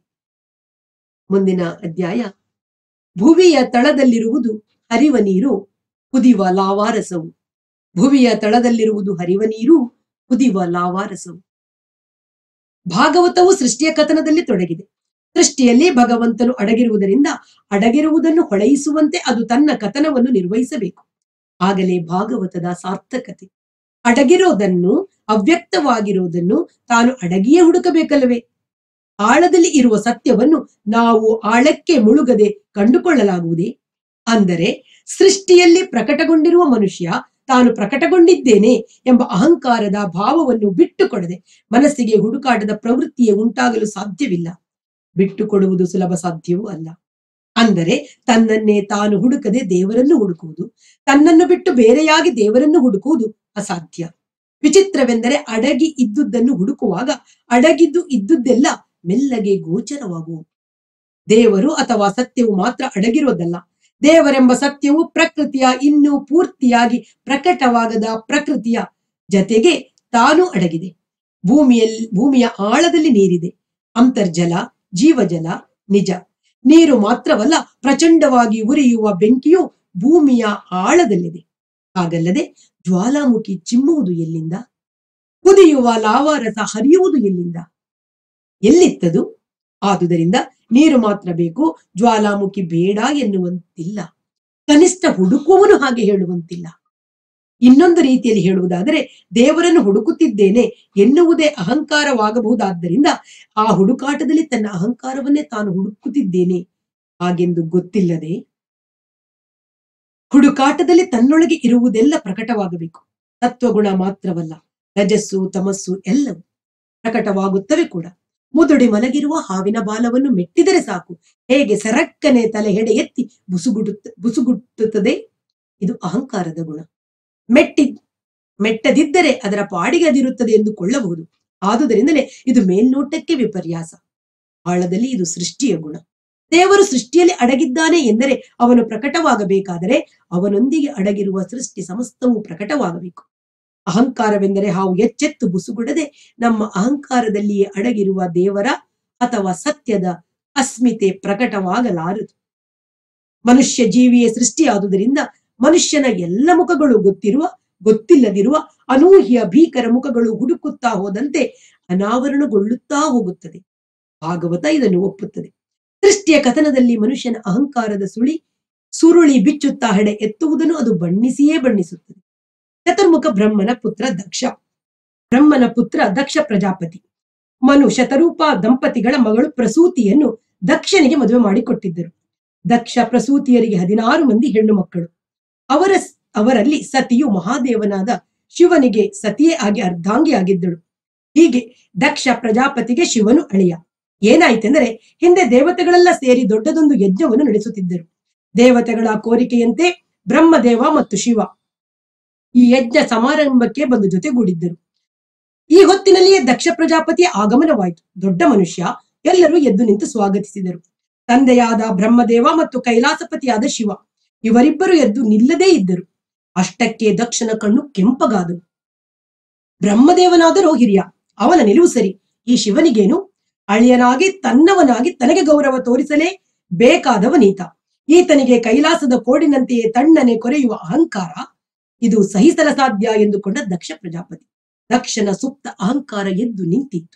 ಮುಂದಿನ ಅಧ್ಯಾಯ ಭುವಿಯ ತಳದಲ್ಲಿರುವುದು ಹರಿವ ನೀರು ಕುದಿವ ಲಾವಾರಸವು ಭುವಿಯ ತಳದಲ್ಲಿರುವುದು ಹರಿವ ನೀರು ಕುದಿವ ಲಾವಾರಸವು ಭಾಗವತವು ಸೃಷ್ಟಿಯ ಕಥನದಲ್ಲಿ ತೊಡಗಿದೆ ಸೃಷ್ಟಿಯಲ್ಲಿ ಭಗವಂತನು ಅಡಗಿರುವುದರಿಂದ ಅಡಗಿರುವುದನ್ನು ಹೊಳೆಯಿಸುವಂತೆ ಅದು ತನ್ನ ಕಥನವನ್ನು ನಿರ್ವಹಿಸಬೇಕು ಆಗಲೇ ಭಾಗವತದ ಸಾರ್ಥಕತೆ ಅಡಗಿರೋದನ್ನು ಅವ್ಯಕ್ತವಾಗಿರೋದನ್ನು ತಾನು ಅಡಗಿಯೇ ಹುಡುಕಬೇಕಲ್ಲವೇ ಆಳದಲ್ಲಿ ಇರುವ ಸತ್ಯವನ್ನು ನಾವು ಆಳಕ್ಕೆ ಮುಳುಗದೆ ಕಂಡುಕೊಳ್ಳಲಾಗುವುದೇ ಅಂದರೆ ಸೃಷ್ಟಿಯಲ್ಲಿ ಪ್ರಕಟಗೊಂಡಿರುವ ಮನುಷ್ಯ ತಾನು ಪ್ರಕಟಗೊಂಡಿದ್ದೇನೆ ಎಂಬ ಅಹಂಕಾರದ ಭಾವವನ್ನು ಬಿಟ್ಟುಕೊಡದೆ ಮನಸ್ಸಿಗೆ ಹುಡುಕಾಟದ ಪ್ರವೃತ್ತಿಯೇ ಉಂಟಾಗಲು ಸಾಧ್ಯವಿಲ್ಲ ಬಿಟ್ಟುಕೊಡುವುದು ಸುಲಭ ಸಾಧ್ಯವೂ ಅಲ್ಲ ಅಂದರೆ ತನ್ನನ್ನೇ ತಾನು ಹುಡುಕದೆ ದೇವರನ್ನು ಹುಡುಕುವುದು ತನ್ನನ್ನು ಬಿಟ್ಟು ಬೇರೆಯಾಗಿ ದೇವರನ್ನು ಹುಡುಕುವುದು ಅಸಾಧ್ಯ ವಿಚಿತ್ರವೆಂದರೆ ಅಡಗಿ ಇದ್ದುದನ್ನು ಹುಡುಕುವಾಗ ಅಡಗಿದ್ದು ಇದ್ದುದೆಲ್ಲ ಮೆಲ್ಲಗೆ ಗೋಚರವಾಗುವು ದೇವರು ಅಥವಾ ಸತ್ಯವು ಮಾತ್ರ ಅಡಗಿರೋದಲ್ಲ ದೇವರೆಂಬ ಸತ್ಯವು ಪ್ರಕೃತಿಯ ಇನ್ನೂ ಪೂರ್ತಿಯಾಗಿ ಪ್ರಕಟವಾಗದ ಪ್ರಕೃತಿಯ ಜತೆಗೆ ತಾನು ಅಡಗಿದೆ ಭೂಮಿಯಲ್ಲಿ ಭೂಮಿಯ ಆಳದಲ್ಲಿ ನೀರಿದೆ ಅಂತರ್ಜಲ ಜೀವಜಲ ನಿಜ ನೀರು ಮಾತ್ರವಲ್ಲ ಪ್ರಚಂಡವಾಗಿ ಉರಿಯುವ ಬೆಂಕಿಯು ಭೂಮಿಯ ಆಳದಲ್ಲಿದೆ ಹಾಗಲ್ಲದೆ ಜ್ವಾಲಾಮುಖಿ ಚಿಮ್ಮುವುದು ಎಲ್ಲಿಂದ ಕುದಿಯುವ ಲಾವಾರಸ ಹರಿಯುವುದು ಎಲ್ಲಿಂದ ಎಲ್ಲಿತ್ತದು ಆದುದರಿಂದ ನೀರು ಮಾತ್ರ ಬೇಕು ಜ್ವಾಲಾಮುಖಿ ಬೇಡ ಎನ್ನುವಂತಿಲ್ಲ ಕನಿಷ್ಠ ಹುಡುಕುವವನು ಹಾಗೆ ಹೇಳುವಂತಿಲ್ಲ ಇನ್ನೊಂದು ರೀತಿಯಲ್ಲಿ ಹೇಳುವುದಾದರೆ ದೇವರನ್ನು ಹುಡುಕುತ್ತಿದ್ದೇನೆ ಎನ್ನುವುದೇ ಅಹಂಕಾರವಾಗಬಹುದಾದ್ದರಿಂದ ಆ ಹುಡುಕಾಟದಲ್ಲಿ ತನ್ನ ಅಹಂಕಾರವನ್ನೇ ತಾನು ಹುಡುಕುತ್ತಿದ್ದೇನೆ ಹಾಗೆಂದು ಗೊತ್ತಿಲ್ಲದೆ ಹುಡುಕಾಟದಲ್ಲಿ ತನ್ನೊಳಗೆ ಇರುವುದೆಲ್ಲ ಪ್ರಕಟವಾಗಬೇಕು ತತ್ವಗುಣ ಮಾತ್ರವಲ್ಲ ರಜಸ್ಸು ತಮಸ್ಸು ಎಲ್ಲವೂ ಪ್ರಕಟವಾಗುತ್ತವೆ ಕೂಡ ಮುದುಡಿ ಮಲಗಿರುವ ಹಾವಿನ ಬಾಲವನ್ನು ಮೆಟ್ಟಿದರೆ ಸಾಕು ಹೇಗೆ ಸರಕ್ಕನೆ ತಲೆ ಹೆಡೆ ಎತ್ತಿ ಬುಸುಗುಡುತ್ತ ಬುಸುಗುಟ್ಟುತ್ತದೆ ಇದು ಅಹಂಕಾರದ ಗುಣ ಮೆಟ್ಟಿ ಮೆಟ್ಟದಿದ್ದರೆ ಅದರ ಪಾಡಿಗೆ ಅದಿರುತ್ತದೆ ಎಂದು ಕೊಳ್ಳಬಹುದು ಆದುದರಿಂದಲೇ ಇದು ಮೇಲ್ನೋಟಕ್ಕೆ ವಿಪರ್ಯಾಸ ಆಳದಲ್ಲಿ ಇದು ಸೃಷ್ಟಿಯ ಗುಣ ದೇವರು ಸೃಷ್ಟಿಯಲ್ಲಿ ಅಡಗಿದ್ದಾನೆ ಎಂದರೆ ಅವನು ಪ್ರಕಟವಾಗಬೇಕಾದರೆ ಅವನೊಂದಿಗೆ ಅಡಗಿರುವ ಸೃಷ್ಟಿ ಸಮಸ್ತವೂ ಪ್ರಕಟವಾಗಬೇಕು ಅಹಂಕಾರವೆಂದರೆ ಹಾವು ಎಚ್ಚೆತ್ತು ಬುಸುಗುಡದೆ ನಮ್ಮ ಅಹಂಕಾರದಲ್ಲಿಯೇ ಅಡಗಿರುವ ದೇವರ ಅಥವಾ ಸತ್ಯದ ಅಸ್ಮಿತೆ ಪ್ರಕಟವಾಗಲಾರದು ಮನುಷ್ಯ ಜೀವಿಯೇ ಸೃಷ್ಟಿಯಾದುದರಿಂದ ಮನುಷ್ಯನ ಎಲ್ಲ ಮುಖಗಳು ಗೊತ್ತಿರುವ ಗೊತ್ತಿಲ್ಲದಿರುವ ಅನೂಹ್ಯ ಭೀಕರ ಮುಖಗಳು ಹುಡುಕುತ್ತಾ ಹೋದಂತೆ ಅನಾವರಣಗೊಳ್ಳುತ್ತಾ ಹೋಗುತ್ತದೆ ಭಾಗವತ ಇದನ್ನು ಒಪ್ಪುತ್ತದೆ ಸೃಷ್ಟಿಯ ಕಥನದಲ್ಲಿ ಮನುಷ್ಯನ ಅಹಂಕಾರದ ಸುಳಿ ಸುರುಳಿ ಬಿಚ್ಚುತ್ತಾ ಹೆಡೆ ಎತ್ತುವುದನ್ನು ಅದು ಬಣ್ಣಿಸಿಯೇ ಬಣ್ಣಿಸುತ್ತದೆ ಚತುರ್ಮುಖ ಬ್ರಹ್ಮನ ಪುತ್ರ ದಕ್ಷ ಬ್ರಹ್ಮನ ಪುತ್ರ ದಕ್ಷ ಪ್ರಜಾಪತಿ ಮನು ಶತರೂಪ ದಂಪತಿಗಳ ಮಗಳು ಪ್ರಸೂತಿಯನ್ನು ದಕ್ಷನಿಗೆ ಮದುವೆ ಮಾಡಿಕೊಟ್ಟಿದ್ದರು ದಕ್ಷ ಪ್ರಸೂತಿಯರಿಗೆ ಹದಿನಾರು ಮಂದಿ ಹೆಣ್ಣು ಮಕ್ಕಳು ಅವರ ಅವರಲ್ಲಿ ಸತಿಯು ಮಹಾದೇವನಾದ ಶಿವನಿಗೆ ಸತಿಯೇ ಆಗಿ ಅರ್ಧಾಂಗಿ ಆಗಿದ್ದಳು ಹೀಗೆ ದಕ್ಷ ಪ್ರಜಾಪತಿಗೆ ಶಿವನು ಅಳಿಯ ಏನಾಯ್ತೆಂದರೆ ಹಿಂದೆ ದೇವತೆಗಳೆಲ್ಲ ಸೇರಿ ದೊಡ್ಡದೊಂದು ಯಜ್ಞವನ್ನು ನಡೆಸುತ್ತಿದ್ದರು ದೇವತೆಗಳ ಕೋರಿಕೆಯಂತೆ ಬ್ರಹ್ಮದೇವ ಮತ್ತು ಶಿವ ಈ ಯಜ್ಞ ಸಮಾರಂಭಕ್ಕೆ ಬಂದು ಜೊತೆಗೂಡಿದ್ದರು ಈ ಹೊತ್ತಿನಲ್ಲಿಯೇ ದಕ್ಷ ಪ್ರಜಾಪತಿಯ ಆಗಮನವಾಯಿತು ದೊಡ್ಡ ಮನುಷ್ಯ ಎಲ್ಲರೂ ಎದ್ದು ನಿಂತು ಸ್ವಾಗತಿಸಿದರು ತಂದೆಯಾದ ಬ್ರಹ್ಮದೇವ ಮತ್ತು ಕೈಲಾಸಪತಿಯಾದ ಶಿವ ಇವರಿಬ್ಬರು ಎದ್ದು ನಿಲ್ಲದೇ ಇದ್ದರು ಅಷ್ಟಕ್ಕೆ ದಕ್ಷನ ಕಣ್ಣು ಕೆಂಪಗಾದವು ಬ್ರಹ್ಮದೇವನಾದರೂ ಹಿರಿಯ ಅವನ ನಿಲುವು ಸರಿ ಈ ಶಿವನಿಗೇನು ಅಳಿಯನಾಗಿ ತನ್ನವನಾಗಿ ತನಗೆ ಗೌರವ ತೋರಿಸಲೇ ಬೇಕಾದವನೀತ ಈತನಿಗೆ ಕೈಲಾಸದ ಕೋಡಿನಂತೆಯೇ ತಣ್ಣನೆ ಕೊರೆಯುವ ಅಹಂಕಾರ ಇದು ಸಹಿಸಲ ಸಾಧ್ಯ ಎಂದುಕೊಂಡ ದಕ್ಷ ಪ್ರಜಾಪತಿ ದಕ್ಷನ ಸುಪ್ತ ಅಹಂಕಾರ ಎದ್ದು ನಿಂತಿತ್ತು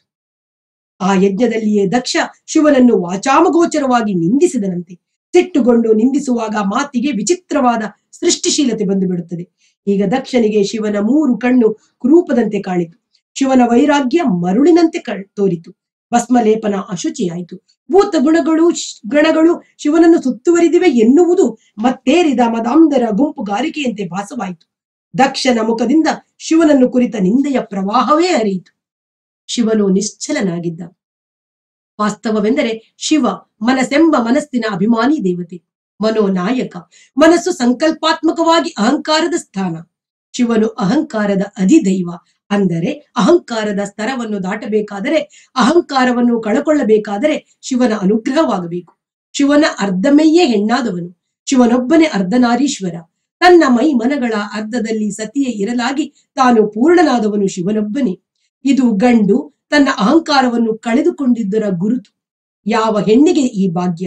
ಆ ಯಜ್ಞದಲ್ಲಿಯೇ ದಕ್ಷ ಶಿವನನ್ನು ವಾಚಾಮಗೋಚರವಾಗಿ ನಿಂದಿಸಿದನಂತೆ ಸಿಟ್ಟುಗೊಂಡು ನಿಂದಿಸುವಾಗ ಮಾತಿಗೆ ವಿಚಿತ್ರವಾದ ಸೃಷ್ಟಿಶೀಲತೆ ಬಂದು ಬಿಡುತ್ತದೆ ಈಗ ದಕ್ಷನಿಗೆ ಶಿವನ ಮೂರು ಕಣ್ಣು ಕುರೂಪದಂತೆ ಕಾಣಿತು ಶಿವನ ವೈರಾಗ್ಯ ಮರುಳಿನಂತೆ ಕ- ತೋರಿತು ಭಸ್ಮಲೇಪನ ಅಶುಚಿಯಾಯಿತು ಭೂತ ಗುಣಗಳು ಶ್- ಗಣಗಳು ಶಿವನನ್ನು ಸುತ್ತುವರಿದಿವೆ ಎನ್ನುವುದು ಮತ್ತೇರಿದ ಮದಾಂಧರ ಗುಂಪುಗಾರಿಕೆಯಂತೆ ಭಾಸವಾಯಿತು ದಕ್ಷನ ಮುಖದಿಂದ ಶಿವನನ್ನು ಕುರಿತ ನಿಂದೆಯ ಪ್ರವಾಹವೇ ಹರಿಯಿತು ಶಿವನು ನಿಶ್ಚಲನಾಗಿದ್ದ ವಾಸ್ತವವೆಂದರೆ ಶಿವ ಮನಸ್ಸೆಂಬ ಮನಸ್ಸಿನ ಅಭಿಮಾನಿ ದೇವತೆ ಮನೋನಾಯಕ ಮನಸ್ಸು ಸಂಕಲ್ಪಾತ್ಮಕವಾಗಿ ಅಹಂಕಾರದ ಸ್ಥಾನ ಶಿವನು ಅಹಂಕಾರದ ಅಧಿದೈವ ಅಂದರೆ ಅಹಂಕಾರದ ಸ್ತರವನ್ನು ದಾಟಬೇಕಾದರೆ ಅಹಂಕಾರವನ್ನು ಕಳಕೊಳ್ಳಬೇಕಾದರೆ ಶಿವನ ಅನುಗ್ರಹವಾಗಬೇಕು ಶಿವನ ಅರ್ಧಮೈಯೇ ಹೆಣ್ಣಾದವನು ಶಿವನೊಬ್ಬನೇ ಅರ್ಧನಾರೀಶ್ವರ ತನ್ನ ಮೈ ಮನಗಳ ಅರ್ಧದಲ್ಲಿ ಸತಿಯೇ ಇರಲಾಗಿ ತಾನು ಪೂರ್ಣನಾದವನು ಶಿವನೊಬ್ಬನೇ ಇದು ಗಂಡು ತನ್ನ ಅಹಂಕಾರವನ್ನು ಕಳೆದುಕೊಂಡಿದ್ದರ ಗುರುತು ಯಾವ ಹೆಣ್ಣಿಗೆ ಈ ಭಾಗ್ಯ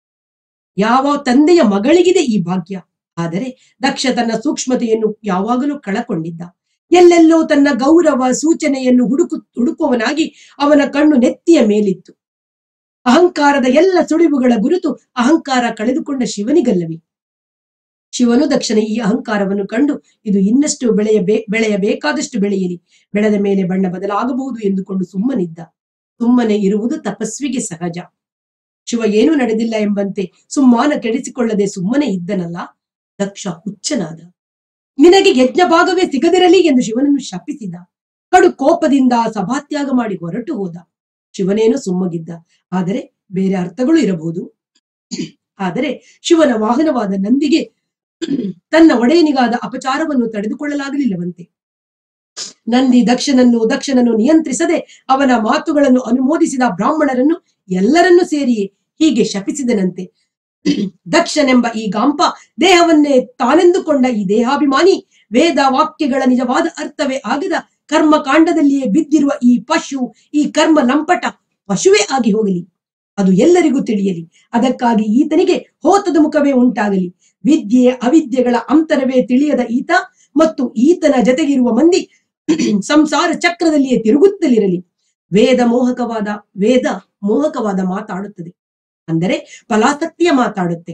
ಯಾವ ತಂದೆಯ ಮಗಳಿಗಿದೆ ಈ ಭಾಗ್ಯ ಆದರೆ ದಕ್ಷ ತನ್ನ ಸೂಕ್ಷ್ಮತೆಯನ್ನು ಯಾವಾಗಲೂ ಕಳಕೊಂಡಿದ್ದ ಎಲ್ಲೆಲ್ಲೋ ತನ್ನ ಗೌರವ ಸೂಚನೆಯನ್ನು ಹುಡುಕು ಹುಡುಕುವವನಾಗಿ ಅವನ ಕಣ್ಣು ನೆತ್ತಿಯ ಮೇಲಿತ್ತು ಅಹಂಕಾರದ ಎಲ್ಲ ಸುಳಿವುಗಳ ಗುರುತು ಅಹಂಕಾರ ಕಳೆದುಕೊಂಡ ಶಿವನಿಗಲ್ಲವೇ ಶಿವನು ದಕ್ಷನ ಈ ಅಹಂಕಾರವನ್ನು ಕಂಡು ಇದು ಇನ್ನಷ್ಟು ಬೆಳೆಯ ಬೆಳೆಯಬೇಕಾದಷ್ಟು ಬೆಳೆಯಲಿ ಬೆಳೆದ ಮೇಲೆ ಬಣ್ಣ ಬದಲಾಗಬಹುದು ಎಂದುಕೊಂಡು ಸುಮ್ಮನಿದ್ದ ಸುಮ್ಮನೆ ಇರುವುದು ತಪಸ್ವಿಗೆ ಸಹಜ ಶಿವ ಏನೂ ನಡೆದಿಲ್ಲ ಎಂಬಂತೆ ಸುಮ್ಮಾನ ಕೆಡಿಸಿಕೊಳ್ಳದೆ ಸುಮ್ಮನೆ ಇದ್ದನಲ್ಲ ದಕ್ಷ ಹುಚ್ಚನಾದ ನಿನಗೆ ಯಜ್ಞ ಭಾಗವೇ ಸಿಗದಿರಲಿ ಎಂದು ಶಿವನನ್ನು ಶಪಿಸಿದ ಕಡು ಕೋಪದಿಂದ ಸಭಾತ್ಯಾಗ ಮಾಡಿ ಹೊರಟು ಹೋದ ಶಿವನೇನು ಸುಮ್ಮಗಿದ್ದ ಆದರೆ ಬೇರೆ ಅರ್ಥಗಳು ಇರಬಹುದು ಆದರೆ ಶಿವನ ವಾಹನವಾದ ನಂದಿಗೆ ತನ್ನ ಒಡೆಯನಿಗಾದ ಅಪಚಾರವನ್ನು ತಡೆದುಕೊಳ್ಳಲಾಗಲಿಲ್ಲವಂತೆ ನಂದಿ ದಕ್ಷನನ್ನು ದಕ್ಷನನ್ನು ನಿಯಂತ್ರಿಸದೆ ಅವನ ಮಾತುಗಳನ್ನು ಅನುಮೋದಿಸಿದ ಬ್ರಾಹ್ಮಣರನ್ನು ಎಲ್ಲರನ್ನೂ ಸೇರಿಯೇ ಹೀಗೆ ಶಪಿಸಿದನಂತೆ ದಕ್ಷನೆಂಬ ಈ ಗಾಂಪ ದೇಹವನ್ನೇ ತಾನೆಂದುಕೊಂಡ ಈ ದೇಹಾಭಿಮಾನಿ ವೇದ ವಾಕ್ಯಗಳ ನಿಜವಾದ ಅರ್ಥವೇ ಆಗದ ಕರ್ಮಕಾಂಡದಲ್ಲಿಯೇ ಬಿದ್ದಿರುವ ಈ ಪಶು ಈ ಕರ್ಮ ಲಂಪಟ ಪಶುವೇ ಆಗಿ ಹೋಗಲಿ ಅದು ಎಲ್ಲರಿಗೂ ತಿಳಿಯಲಿ ಅದಕ್ಕಾಗಿ ಈತನಿಗೆ ಹೋತದ ಮುಖವೇ ಉಂಟಾಗಲಿ ವಿದ್ಯೆ ಅವಿದ್ಯೆಗಳ ಅಂತರವೇ ತಿಳಿಯದ ಈತ ಮತ್ತು ಈತನ ಜತೆಗಿರುವ ಮಂದಿ ಸಂಸಾರ ಚಕ್ರದಲ್ಲಿಯೇ ತಿರುಗುತ್ತಲಿರಲಿ ವೇದ ಮೋಹಕವಾದ ವೇದ ಮೋಹಕವಾದ ಮಾತಾಡುತ್ತದೆ ಅಂದರೆ ಫಲಾಸಕ್ತಿಯ ಮಾತಾಡುತ್ತೆ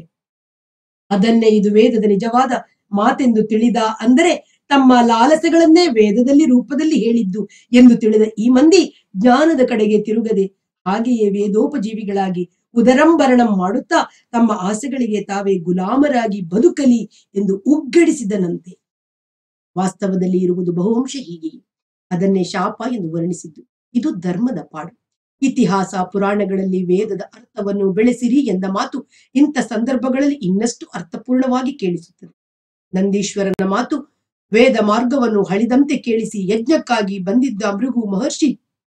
ಅದನ್ನೇ ಇದು ವೇದದ ನಿಜವಾದ ಮಾತೆಂದು ತಿಳಿದ ಅಂದರೆ ತಮ್ಮ ಲಾಲಸೆಗಳನ್ನೇ ವೇದದಲ್ಲಿ ರೂಪದಲ್ಲಿ ಹೇಳಿದ್ದು ಎಂದು ತಿಳಿದ ಈ ಮಂದಿ ಜ್ಞಾನದ ಕಡೆಗೆ ತಿರುಗದೆ ಹಾಗೆಯೇ ವೇದೋಪಜೀವಿಗಳಾಗಿ ಉದರಂಭರಣಂ ಮಾಡುತ್ತಾ ತಮ್ಮ ಆಸೆಗಳಿಗೆ ತಾವೇ ಗುಲಾಮರಾಗಿ ಬದುಕಲಿ ಎಂದು ಉಗ್ಗಡಿಸಿದನಂತೆ ವಾಸ್ತವದಲ್ಲಿ ಇರುವುದು ಬಹುವಂಶ ಹೀಗೆಯೇ ಅದನ್ನೇ ಶಾಪ ಎಂದು ವರ್ಣಿಸಿದ್ದು ಇದು ಧರ್ಮದ ಪಾಡು ಇತಿಹಾಸ ಪುರಾಣಗಳಲ್ಲಿ ವೇದದ ಅರ್ಥವನ್ನು ಬೆಳೆಸಿರಿ ಎಂದ ಮಾತು ಇಂಥ ಸಂದರ್ಭಗಳಲ್ಲಿ ಇನ್ನಷ್ಟು ಅರ್ಥಪೂರ್ಣವಾಗಿ ಕೇಳಿಸುತ್ತದೆ ನಂದೀಶ್ವರನ ಮಾತು ವೇದ ಮಾರ್ಗವನ್ನು ಹಳಿದಂತೆ ಕೇಳಿಸಿ ಯಜ್ಞಕ್ಕಾಗಿ ಬಂದಿದ್ದ ಭೃಗು ಮಹರ್ಷಿ